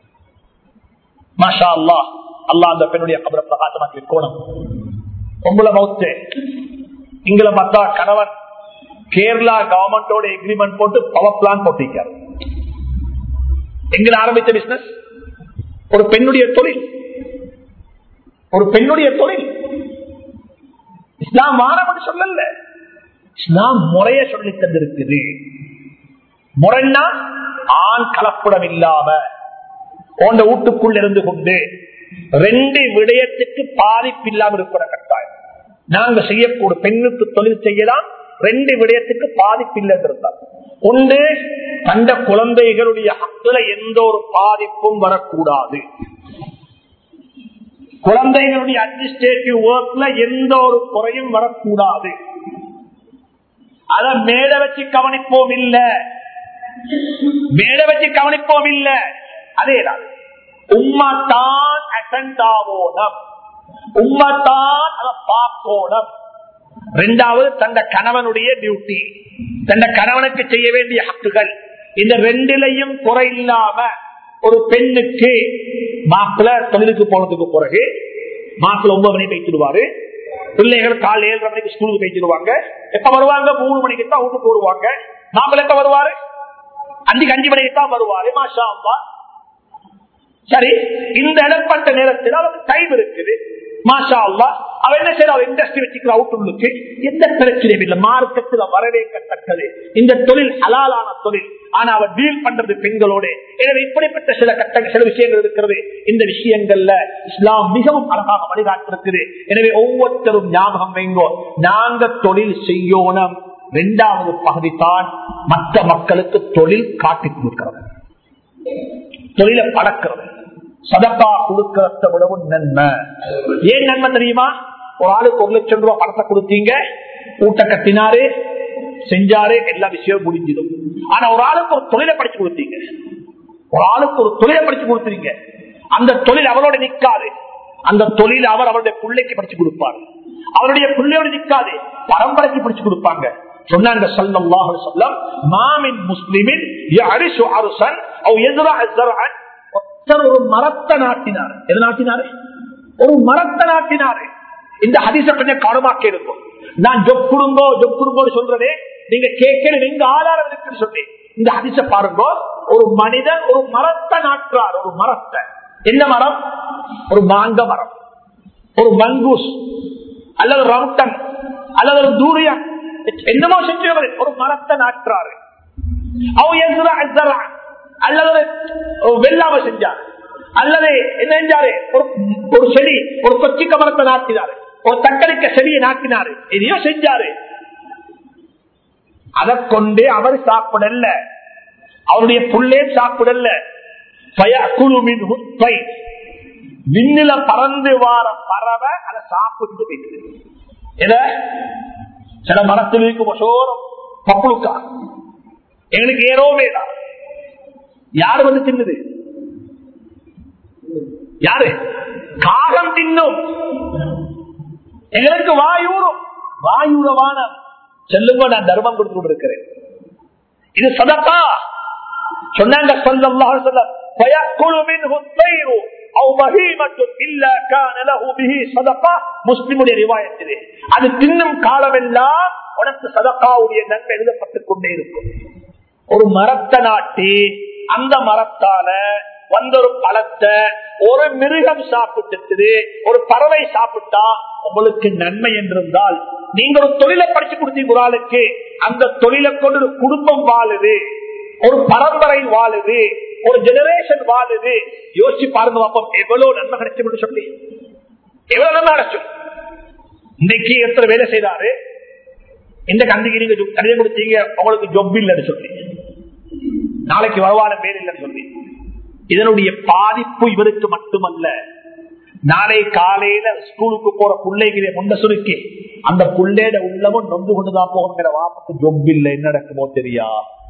மாஷா அல்லா அல்லா அந்த பெண்ணுடைய கபரை பிரகாசமாக்கி வைக்கணும் பொம்புல மௌத்து இங்களை பார்த்தா கணவன் கேரளா கவர்மெண்டோட எக்ரிமெண்ட் போட்டு பவர் பிளான் போட்டிருக்காரு எங்களை ஆரம்பித்த பிசினஸ் ஒரு பெண்ணுடைய தொழில் ஒரு பெண்ணுடைய தொழில் இஸ்லாம் வாரம் சொல்லல இஸ்லாம் முறைய சொல்லி தந்திருக்குது முறைன்னா ஆண் கலப்படம் இல்லாம போன்ற வீட்டுக்குள் இருந்து கொண்டு ரெண்டு விடயத்துக்கு பாதிப்பு இல்லாமல் இருக்கிற கட்டாயம் நாங்க செய்யக்கூடிய பெண்ணுக்கு தொழில் செய்யலாம் ரெண்டு விடயத்துக்கு பாதிப்பு இல்லை இருந்தால் ஒன்று கண்ட குழந்தைகளுடைய ஹக்குல எந்த ஒரு பாதிப்பும் வரக்கூடாது குழந்தைகளுடைய அட்மினிஸ்ட்ரேட்டிவ் ஒர்க்ல எந்த ஒரு குறையும் வரக்கூடாது அத மேல வச்சு கவனிப்போம் இல்ல மேல வச்சு கவனிப்போம் இல்ல அதேதான் உம்மத்தான் அட்டன்ட் ஆவோனம் உம்மத்தான் அதை பார்க்கோணம் ரெண்டாவது தந்த கணவனுடைய டியூட்டி தந்த கணவனுக்கு செய்ய வேண்டிய ஹக்குகள் இந்த ரெண்டிலையும் குறை இல்லாம ஒரு பெண்ணுக்கு மாப்பிள்ள தொழிலுக்கு போனதுக்கு பிறகு மாப்பிள்ள ஒன்பது மணிக்கு வைத்துடுவாரு பிள்ளைகள் காலை ஏழரை மணிக்கு ஸ்கூலுக்கு வைத்துடுவாங்க எப்ப வருவாங்க மூணு மணிக்கு தான் வீட்டுக்கு வருவாங்க மாப்பிள்ள எப்ப வருவாரு அன்றைக்கு அஞ்சு மணிக்கு தான் வருவாரு மாஷா அம்மா சரி இந்த இடப்பட்ட நேரத்தில் அவருக்கு டைம் இருக்குது மாஷா அல்லா அவ என்ன செய்யற இண்டஸ்ட்ரி வச்சுக்கிற அவுட்டுள்ளுக்கு எந்த பிரச்சனையும் இல்லை மார்க்கத்தில் வரவேற்கத்தக்கது இந்த தொழில் ஹலாலான தொழில் ஆனா அவர் டீல் பண்றது பெண்களோடு எனவே இப்படிப்பட்ட சில கட்ட சில விஷயங்கள் இருக்கிறது இந்த விஷயங்கள்ல இஸ்லாம் மிகவும் அழகாக வழிகாட்டிருக்குது எனவே ஒவ்வொருத்தரும் ஞாபகம் வைங்கோ நாங்க தொழில் செய்யோனம் இரண்டாவது பகுதி தான் மற்ற மக்களுக்கு தொழில் காட்டி கொடுக்கிறது தொழிலை பழக்கிறது சதப்பா கொடுக்கறத விடவும் நன்மை ஏன் நன்மை தெரியுமா ஒரு ஆளுக்கு ஒரு லட்சம் ரூபாய் பணத்தை கொடுத்தீங்க கூட்ட கட்டினாரு செஞ்சாரு எல்லா விஷயமும் முடிஞ்சிடும் ஆனா ஒரு ஆளுக்கு ஒரு தொழிலை படிச்சு கொடுத்தீங்க ஒரு ஆளுக்கு ஒரு தொழிலை படிச்சு கொடுத்தீங்க அந்த தொழில் அவரோட நிக்காது அந்த தொழில் அவர் அவருடைய பிள்ளைக்கு படிச்சு கொடுப்பாரு அவருடைய பிள்ளையோட நிக்காது பரம்பரைக்கு படிச்சு கொடுப்பாங்க சொன்னாங்க சல்லல்லாஹு சொல்லம் மாமின் முஸ்லிமின் யரிசு அருசன் அவ் எதிரா அஸ்ஸரஅன் ஒருத்தர் ஒரு மரத்தை நாட்டினார் எது நாட்டினாரு ஒரு மரத்தை நாட்டினாரு இந்த ஹதீச கொஞ்சம் கவனமாக்க இருக்கும் நான் ஜொப் குடுங்கோ ஜொப் குடுங்கோன்னு சொல்றதே நீங்க கேட்கணும் எங்க ஆதாரம் இருக்குன்னு சொன்னேன் இந்த ஹதீச பாருங்க ஒரு மனிதன் ஒரு மரத்தை நாட்டுறார் ஒரு மரத்தை என்ன மரம் ஒரு மாங்க மரம் ஒரு மங்கூஸ் அல்லது ரவுட்டன் அல்லது ஒரு தூரியம் என்னமோ செஞ்சவர் ஒரு மரத்தை நாட்டுறாரு அல்லது வெள்ளாம செஞ்சார் அல்லது என்ன செஞ்சாரு ஒரு செடி ஒரு கொச்சிக்க மரத்தை நாட்டினாரு ஒரு தக்கடிக்க செடியை நாட்டினாரு எதையோ செஞ்சாரு அதை கொண்டு அவர் சாப்பிடல அவருடைய புள்ளே சாப்பிடல விண்ணில பறந்து வார பறவை அதை சாப்பிட்டு போயிட்டு எதை சில மரத்தில் இருக்கும் சோரம் பப்புளுக்கா எங்களுக்கு ஏறோ வேடா யாரு வந்து தின்னுது யாரு காகம் தின்னும் எங்களுக்கு வாயூரும் வாயூரவான செல்லுங்க நான் தர்மம் கொடுத்து கொண்டிருக்கிறேன் இது சதக்கா சொன்னாங்க சொல்லம் فيأكل منه الطير أو بهيمة إلا كان له به صدقة முஸ்லிமுடைய ரிவாயத்திலே அது தின்னும் காலமெல்லாம் உனக்கு சதக்காவுடைய நன்மை எழுதப்பட்டுக் கொண்டே இருக்கும் ஒரு மரத்தை நாட்டி அந்த மரத்தால வந்த ஒரு பழத்தை ஒரு மிருகம் சாப்பிட்டு ஒரு பறவை சாப்பிட்டா உங்களுக்கு நன்மை என்றிருந்தால் நீங்க ஒரு தொழிலை படிச்சு கொடுத்தீங்க ஒரு ஆளுக்கு அந்த தொழிலை கொண்டு ஒரு குடும்பம் வாழுது ஒரு பரம்பரை வாழுது ஒரு ஜெனரேஷன் வாழுது யோசிச்சு பாருங்க பாப்போம் எவ்வளவு நன்மை கிடைச்சு சொல்லி எவ்வளவு நன்மை கிடைச்சும் இன்னைக்கு எத்தனை வேலை செய்தாரு இந்த கந்திக்கு நீங்க கடிதம் கொடுத்தீங்க உங்களுக்கு ஜொப் இல்லைன்னு சொல்லி நாளைக்கு வருவான பேர் இல்லைன்னு சொல்லி இதனுடைய பாதிப்பு இவருக்கு மட்டுமல்ல நாளை காலையில ஸ்கூலுக்கு போற பிள்ளைகளை முன்ன சுருக்கி அந்த புள்ளையோட உள்ளமும் நொந்து கொண்டுதான் போகிற வாப்புக்கு ஜொப் இல்லை என்ன நடக்குமோ தெரியா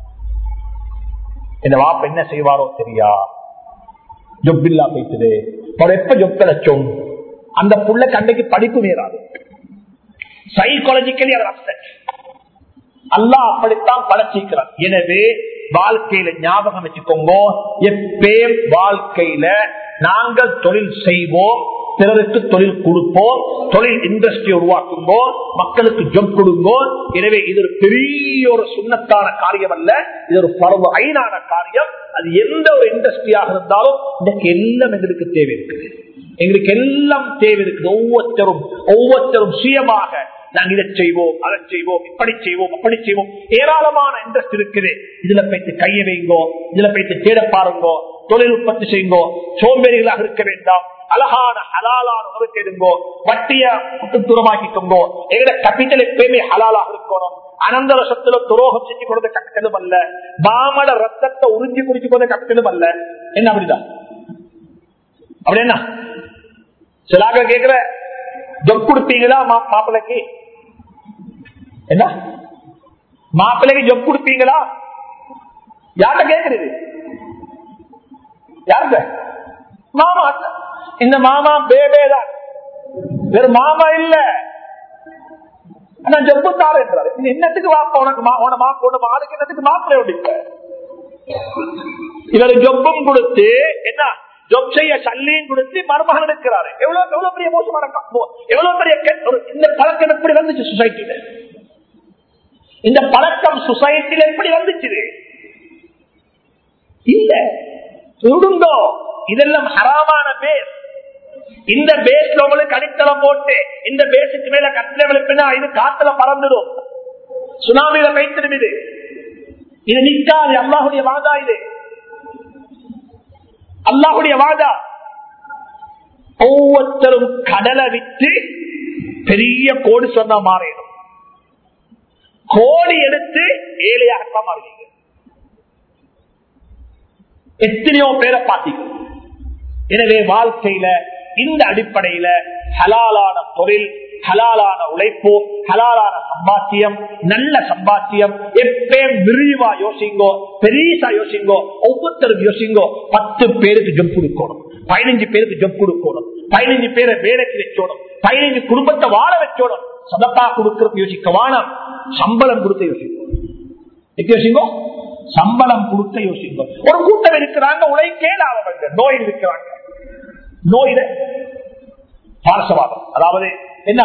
இந்த வாப்ப என்ன செய்வாரோ தெரியா ஜொப் இல்லா போயிட்டுது எப்ப ஜொப் கிடைச்சோம் அந்த புள்ள கண்டைக்கு படிப்பு நேராது சைக்காலஜிக்கலி அவர் அப்செட் அல்லா அப்படித்தான் படைச்சிக்கிறான் எனவே வாழ்க்கையில ஞாபகம் வச்சுக்கோங்க எப்பே வாழ்க்கையில நாங்கள் தொழில் செய்வோம் பிறருக்கு தொழில் கொடுப்போம் தொழில் இண்டஸ்ட்ரி உருவாக்கும்போது மக்களுக்கு ஜொப் கொடுங்கோம் எனவே இது ஒரு பெரிய ஒரு சுண்ணத்தான காரியம் அல்ல இது ஒரு பரவ ஐநான காரியம் அது எந்த ஒரு இண்டஸ்ட்ரியாக இருந்தாலும் இன்னைக்கு எல்லாம் எங்களுக்கு தேவை இருக்குது எங்களுக்கு எல்லாம் தேவை இருக்குது ஒவ்வொருத்தரும் ஒவ்வொருத்தரும் சுயமாக நாங்க இதை செய்வோம் அதை செய்வோம் இப்படி செய்வோம் அப்படி செய்வோம் ஏராளமான இன்ட்ரெஸ்ட் இருக்குது இதுல போயிட்டு கையை வைங்கோ இதுல போயிட்டு தேட பாருங்கோ தொழில் உற்பத்தி செய்யுங்கோ சோம்பேறிகளாக இருக்க வேண்டாம் அழகான ஹலாலான உணவு தேடுங்கோ வட்டிய தூரமாக்கிக்கோங்கோ எங்கட கேபிட்டல் எப்பயுமே ஹலாலாக இருக்கணும் அனந்தர சத்துல துரோகம் செஞ்சு கொடுத்த கட்டலும் அல்ல பாமட ரத்தத்தை உறிஞ்சி குடிச்சு கொடுத்த கட்டலும் அல்ல என்ன அப்படிதான் அப்படி என்ன சிலாக கேக்குற ஜொப் கொடுப்பீங்களா மா- மாப்பிள்ளைக்கு என்ன மாப்பிள்ளைக்கு ஜொப் கொடுப்பீங்களா யார்கிட்ட கேக்குறது யாருங்க மாமா இந்த மாமா பேபே தான் வேற மாமா இல்ல ஆனா ஜொப்பு தார என்றாரு இது என்னத்துக்கு வாப்பா உனக்கு மா- உன மாப்ப உன ஆளுக்கு என்னத்துக்கு மாப்பிள்ளை ஒடிக்க இவர் ஜொப்பும் கொடுத்து என்ன ஜொப் செய்ய சல்லியும் கொடுத்து மருமகன் எடுக்கிறாரு எவ்வளவு எவ்வளவு பெரிய மோசமான க- மோ- எவ்வளவு பெரிய கெட்ட- ஒரு- இந்த பழக்கம் எப்படி வந்துச்சு சொசைட்டில இந்த பழக்கம் சொசைட்டில எப்படி வந்துச்சு இல்ல விடுங்கோ இதெல்லாம் ஹராமான பேஸ் இந்த பேஸ்ல உங்களுக்கு அடித்தளம் போட்டு இந்த பேஸுக்கு மேல கட்டில விழுப்பினா இது காத்துல பறந்துடும் சுனாமியில வைத்திடும் இது இது நிக்காது அல்லாஹுடைய வாதா இது அல்லாஹுடைய வாதா ஒவ்வொருத்தரும் கடலை விட்டு பெரிய கோடி சொன்னா மாறிடும் கோடி எடுத்து ஏழையாகத்தான் மாறுவீங்க எத்தனையோ பேரை பார்த்தீங்க எனவே வாழ்க்கையில இந்த அடிப்படையில ஹலாலான தொழில் ஹலாலான உழைப்பு ஹலாலான சம்பாத்தியம் நல்ல சம்பாத்தியம் எப்பயும் விரிவா யோசிங்கோ பெரியசா யோசிங்கோ ஒவ்வொருத்தரும் யோசிங்கோ பத்து பேருக்கு ஜப் கொடுக்கணும் பதினஞ்சு பேருக்கு ஜப் கொடுக்கணும் பதினஞ்சு பேரை வேலைக்கு வச்சோணும் பதினஞ்சு குடும்பத்தை வாழ வச்சோணும் சதப்பா கொடுக்கறது யோசிக்க வானம் சம்பளம் கொடுக்க யோசிக்கணும் எப்படி யோசிங்கோ சம்பளம் கொடுக்க யோசிங்க ஒரு கூட்டம் இருக்கிறாங்க உழைக்கே லாபம் நோயில் இருக்கிறாங்க நோயில பாரசவாதம் அதாவது என்ன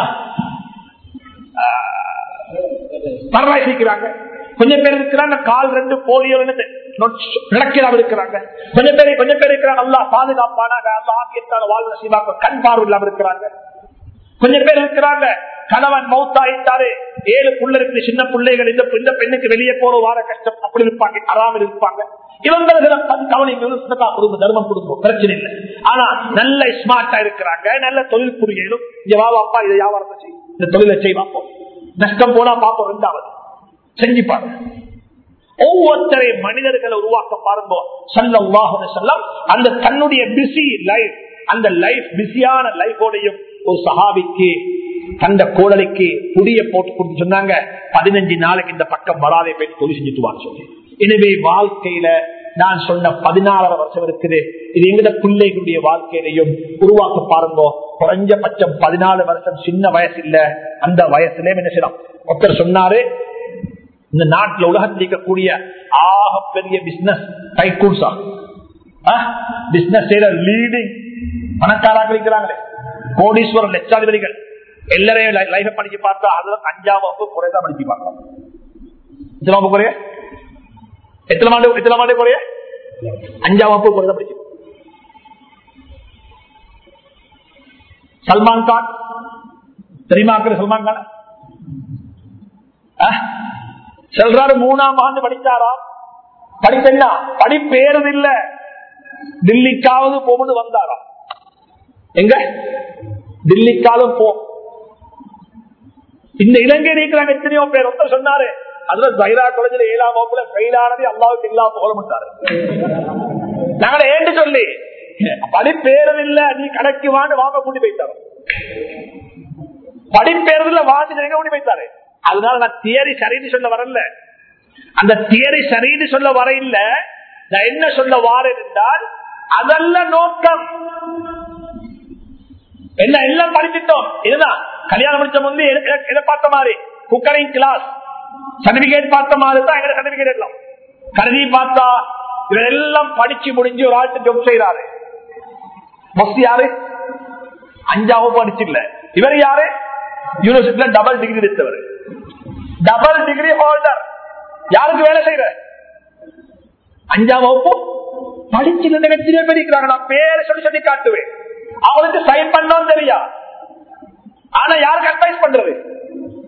பரவாயிக்கிறாங்க கொஞ்சம் பேர் இருக்கிறாங்க கால் ரெண்டு போலியோ நடக்கிறாம இருக்கிறாங்க கொஞ்சம் பேர் கொஞ்சம் பேர் இருக்கிறாங்க நல்லா பாதுகாப்பானாக அல்லா ஆக்கியத்தால வாழ்வு சீவாக்க கண் பார்வை இல்லாம இருக்கிறாங்க கொஞ்சம் பேர் இருக்கிறாங்க கணவன் மௌத்தாயிட்டாரு ஏழு புள்ள இருக்கு சின்ன பிள்ளைகள் இந்த இந்த பெண்ணுக்கு வெளியே போற வார கஷ்டம் அப்படி இருப்பாங்க அறாமல் இருப்பாங்க இவங்களுக்கு கவனிங்க குடும்ப தர்மம் குடும்பம் பிரச்சனை இல்லை ஆனா நல்ல ஸ்மார்ட்டா இருக்கிறாங்க நல்ல தொழில் புரியலும் இங்க வா அப்பா இதை வியாபாரத்தை செய்யும் இந்த தொழிலை செய் பார்ப்போம் நஷ்டம் போனா பார்ப்போம் ரெண்டாவது செஞ்சு பாருங்க ஒவ்வொருத்தரை மனிதர்களை உருவாக்க பாருங்க சல்லாஹு செல்லம் அந்த தன்னுடைய பிஸி லைஃப் அந்த லைஃப் பிஸியான லைஃபோடையும் ஒரு சஹாபிக்கு தந்த கோடலைக்கு புடிய போட்டு கொடுத்து சொன்னாங்க பதினஞ்சு நாளைக்கு இந்த பக்கம் வராதே போய் தொழில் செஞ்சுட்டு வாங்க சொல்லி எனவே வாழ்க்கையில நான் சொன்ன பதினாலரை வருஷம் இருக்குது இது எங்கட பிள்ளைகளுடைய வாழ்க்கையிலையும் உருவாக்க பாருங்க குறைஞ்சபட்சம் பதினாலு வருஷம் சின்ன வயசு இல்ல அந்த வயசுல என்ன செய்யலாம் ஒருத்தர் சொன்னாரு இந்த நாட்டில் உலகத்தில் இருக்கக்கூடிய ஆக பெரிய பிசினஸ் டைகூன்ஸா பிசினஸ் செய்யற லீடிங் பணக்காராக இருக்கிறாங்களே கோடீஸ்வரர் லட்சாதிபதிகள் எல்லாரையும் லைஃப் படிச்சு பார்த்தா அதுல அஞ்சாம் வகுப்பு குறைதான் படிச்சு பார்க்கலாம் எத்தனை வகுப்பு குறைய எத்தனை மாண்டு எத்தனை மாண்டு குறைய அஞ்சாம் வகுப்பு குறைதான் படிச்சு சல்மான் கான் தெரியுமா சல்மான் கான் சொல்றாரு மூணாம் ஆண்டு படிச்சாராம் படித்தா படிப்பேறது இல்ல டில்லிக்காவது போகுது வந்தாராம் எங்க டில்லிக்காலும் போ இந்த இலங்கையில் இருக்கிறாங்க எத்தனையோ பேர் ஒருத்தர் சொன்னாரு அதுல ஜைரா காலேஜில் ஏழாம் வகுப்புல ஃபெயில் ஆனது அல்லாவுக்கு இல்லாம புகழ மாட்டாரு நாங்கள ஏண்டு சொல்லி படிப்பேறது இல்ல நீ கணக்கு வாண்டு வாங்க கூட்டி போயிட்டாரு படிப்பேறது இல்ல வாண்டு எங்க கூட்டி போயிட்டாரு அதனால நான் தியரி சரின்னு சொல்ல வரல அந்த தியரி சரின்னு சொல்ல வர இல்ல நான் என்ன சொல்ல வாரேன் என்றால் அதல்ல நோக்கம் என்ன எல்லாம் படிச்சுட்டோம் இதுதான் கல்யாணம் முடிச்ச முந்தி எதை பார்த்த மாதிரி குக்கரிங் கிளாஸ் சர்டிபிகேட் பார்த்த மாதிரி தான் எங்க சர்டிபிகேட் எல்லாம் கருதி பார்த்தா இவரெல்லாம் படிச்சு முடிஞ்சு ஒரு ஆட்டு ஜொப் செய்யறாரு மொஸ்ட் யாரு அஞ்சாவது படிச்சு இல்ல இவர் யாரு யூனிவர்சிட்டியில டபுள் டிகிரி எடுத்தவர் டபுள் டிகிரி ஹோல்டர் யாருக்கு வேலை செய்யற அஞ்சாம் வகுப்பு படிச்சு எத்தனை பேர் இருக்கிறாங்க நான் பேரை சொல்லி சொல்லி காட்டுவேன் அவளுக்கு சைன் பண்ணவும் தெரியா ஆனா யாருக்கு அட்வைஸ் பண்றது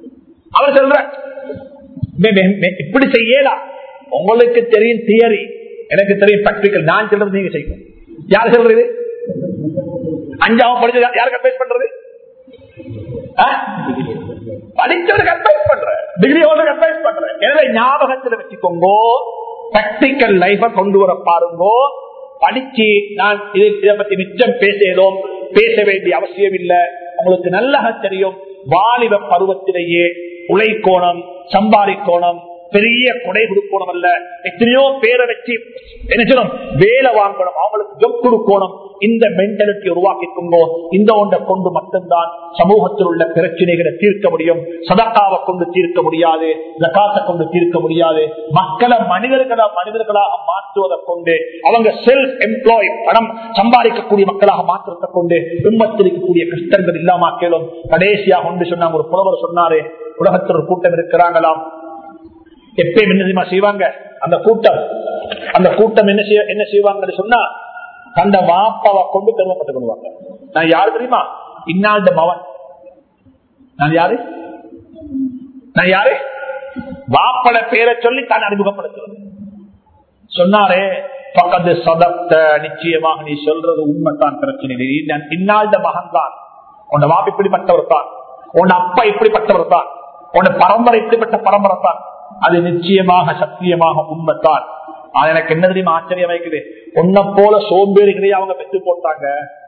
அவர் சொல்ற மே- மே- மே- இப்படி செய்யலாம் உங்களுக்கு தெரியும் தியரி எனக்கு தெரியும் பிராக்டிக்கல் நான் சொல்றது நீங்க செய்யணும் யார் சொல்றது அஞ்சாவது படிச்சது யார்- யாருக்கு அட்வைஸ் பண்றது ஆ? படிச்சவருக்கு அட்வைஸ் பண்ற டிகிரி ஹோல்டருக்கு அட்வைஸ் பண்ற எனவே ஞாபகத்துல வச்சுக்கோங்க பிராக்டிக்கல் லைஃப கொண்டு வர பாருங்கோ படிச்சு நான் இது இதை பத்தி மிச்சம் பேசணும் பேச வேண்டிய அவசியம் இல்லை உங்களுக்கு நல்லா தெரியும் வாலிப பருவத்திலேயே உழைக்கோணம் சம்பாதிக்கோணம் பெரிய கொடை கொடுக்கணும் அல்ல எத்தனையோ பேரை வச்சு என்ன சொல்லணும் வேலை வாங்கணும் அவங்களுக்கு ஜப் கொடுக்கணும் இந்த மென்டாலிட்டி உருவாக்கிக்கோங்க இந்த ஒன்றை கொண்டு மட்டும்தான் சமூகத்தில் உள்ள பிரச்சனைகளை தீர்க்க முடியும் சதக்காவை கொண்டு தீர்க்க முடியாது ஜகாத்தை கொண்டு தீர்க்க முடியாது மக்களை மனிதர்களா மனிதர்களாக மாற்றுவதை கொண்டு அவங்க செல்ஃப் எம்ப்ளாய் பணம் சம்பாதிக்கக்கூடிய மக்களாக மாற்றுவதை கொண்டு உம்மத்தில் இருக்கக்கூடிய கஷ்டங்கள் இல்லாம கேளும் கடைசியாக ஒன்று சொன்னாங்க ஒரு புலவர் சொன்னாரு உலகத்தில் ஒரு கூட்டம் இருக்கிறாங்களாம் எப்பயும் என்ன தெரியுமா செய்வாங்க அந்த கூட்டம் அந்த கூட்டம் என்ன செய்ய என்ன செய்வாங்கன்னு சொன்னா தந்த வாப்பாவை கொண்டு பெருமைப்பட்டு கொள்வாங்க நான் யாரு தெரியுமா இன்னாண்ட மவன் நான் யாரு நான் யாரு வாப்பட பேரை சொல்லி தான் அறிமுகப்படுத்துவது சொன்னாரே பக்கத்து சதத்த நிச்சயமாக நீ சொல்றது உண்மைத்தான் பிரச்சனை இல்லை. நீ நான் இன்னாண்ட மகன் தான் உன் வாப்பு இப்படிப்பட்டவர் தான் உன் அப்பா இப்படிப்பட்டவர் தான் உன் பரம்பரை இப்படிப்பட்ட பரம்பரை தான் அது நிச்சயமாக சத்தியமாக உண்மைத்தான் அது எனக்கு என்ன தெரியுமா ஆச்சரியம் வைக்குது உன்னை போல சோம்பேறிகளே அவங்க பெற்று போட்டாங்க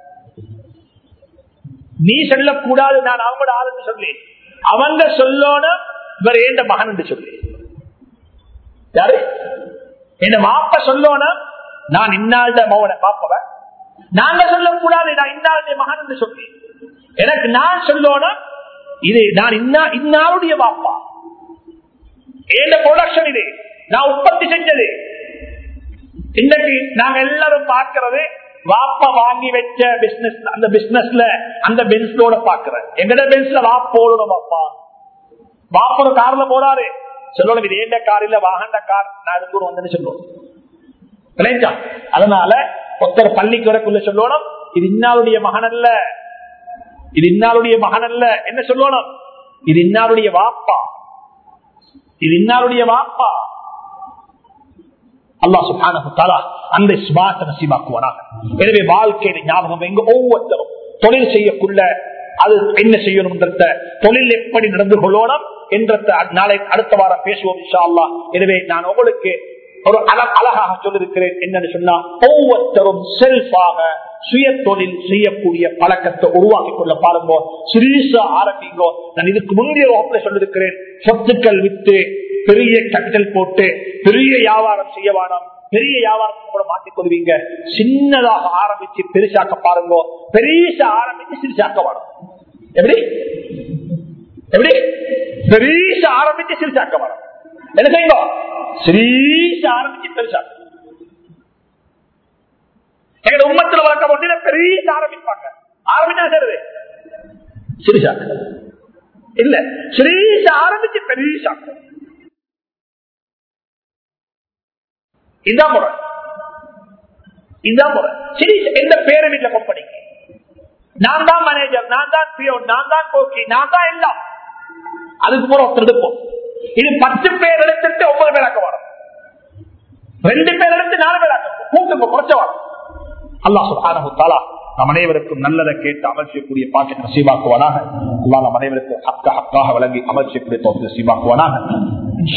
நீ சொல்லக்கூடாது நான் அவங்களோட ஆளுன்னு சொல்லி அவங்க சொல்லணும் இவர் ஏண்ட மகன் என்று சொல்லி யாரு என்ன மாப்ப சொல்லணும் நான் இன்னாள்ட மகன பாப்பவன் நாங்க சொல்லக்கூடாது நான் இன்னாளுடைய மகன் என்று சொல்லி எனக்கு நான் சொல்லணும் இது நான் இன்னா இன்னாருடைய வாப்பா ஏண்ட ப்ரொடக்ஷன் இது நான் உற்பத்தி செஞ்சது இன்னைக்கு நாங்க எல்லாரும் பார்க்கிறது வாப்பா வாங்கி வச்ச பிசினஸ் அந்த பிசினஸ்ல அந்த பென்ஸ்லோட பாக்குறேன் எங்கட பென்ஸ்ல வாப்போட வாப்பா வாப்ப ஒரு கார்ல போறாரு சொல்லணும் இது ஏண்ட கார் இல்ல வாகன கார் நான் இதுக்கு வந்து சொல்லுவோம் விளைஞ்சா அதனால ஒருத்தர் பள்ளிக்கு வரக்குள்ள சொல்லணும் இது இன்னாருடைய மகன் அல்ல இது இன்னாருடைய மகன் அல்ல என்ன சொல்லணும் இது இன்னாருடைய வாப்பா இது இன்னாருடைய வாப்பா அல்லாஹ் சுப்ஹானஹு தஆலா அந்த சுபாத்த நசீபாக்குவாராக எனவே வாழ்க்கையில ஞாபகம் எங்க ஒவ்வொருத்தரும் தொழில் செய்யக்குள்ள அது என்ன செய்யணும்ன்றத தொழில் எப்படி நடந்து கொள்ளணும் என்றத நாளை அடுத்த வாரம் பேசுவோம் இன்ஷா அல்லாஹ் எனவே நான் உங்களுக்கு ஒரு அழ- அழகாக சொல்லிருக்கிறேன் என்னன்னு சொன்னா ஒவ்வொருத்தரும் செல்ஃபாக சுய தொழில் செய்யக்கூடிய பழக்கத்தை உருவாக்கி கொள்ள பாருங்க சிறீசா ஆரம்பிங்கோ நான் இதுக்கு முந்தைய வகுப்புல சொல்லிருக்கிறேன் சொத்துக்கள் வித்து பெரிய கேபிட்டல் போட்டு பெரிய வியாபாரம் செய்ய வேணாம் பெரிய வியாபாரத்தை கூட மாற்றிக் கொள்வீங்க சின்னதாக ஆரம்பிச்சு பெருசாக்க பாருங்க பெருசா ஆரம்பிச்சு சிறுசாக்க வேணும் எப்படி எப்படி பெருசா ஆரம்பிச்சு சிறுசாக்க வேணும் என்ன செய்யுங்க சிறீசா ஆரம்பிச்சு பெருசாக்க எங்க உம்மத்துல வளர்க்க போட்டு பெரிய ஆரம்பிப்பாங்க ஆரம்பிச்சா செய்யறது சிறுசாக்க இல்ல சிறீச ஆரம்பிச்சு பெரிய சாக்கு இதான் முறை இதான் முறை சரி எந்த பேரும் இல்ல கம்பெனிக்கு நான் தான் மேனேஜர் நான் தான் பிஓ நான் தான் கோக்கி நான் தான் எல்லாம் அதுக்கு போற ஒருத்தர் எடுப்போம் இது பத்து பேர் எடுத்துட்டு ஒன்பது பேர் ஆக்க வரும் ரெண்டு பேர் எடுத்து நாலு பேர் ஆக்க கூட்டு குறைச்ச வரும் அல்லாஹ் சுப்ஹானஹு தஆலா நம் அனைவருக்கும் நல்லதை கேட்டு அமல் செய்யக்கூடிய பாக்கியத்தை நசீபாக்குவானாக அல்லாஹ் நம் அனைவருக்கும் ஹக்க ஹக்காக வழங்கி அமல் செய்யக்கூடிய தோற்று நசீபாக்குவானாக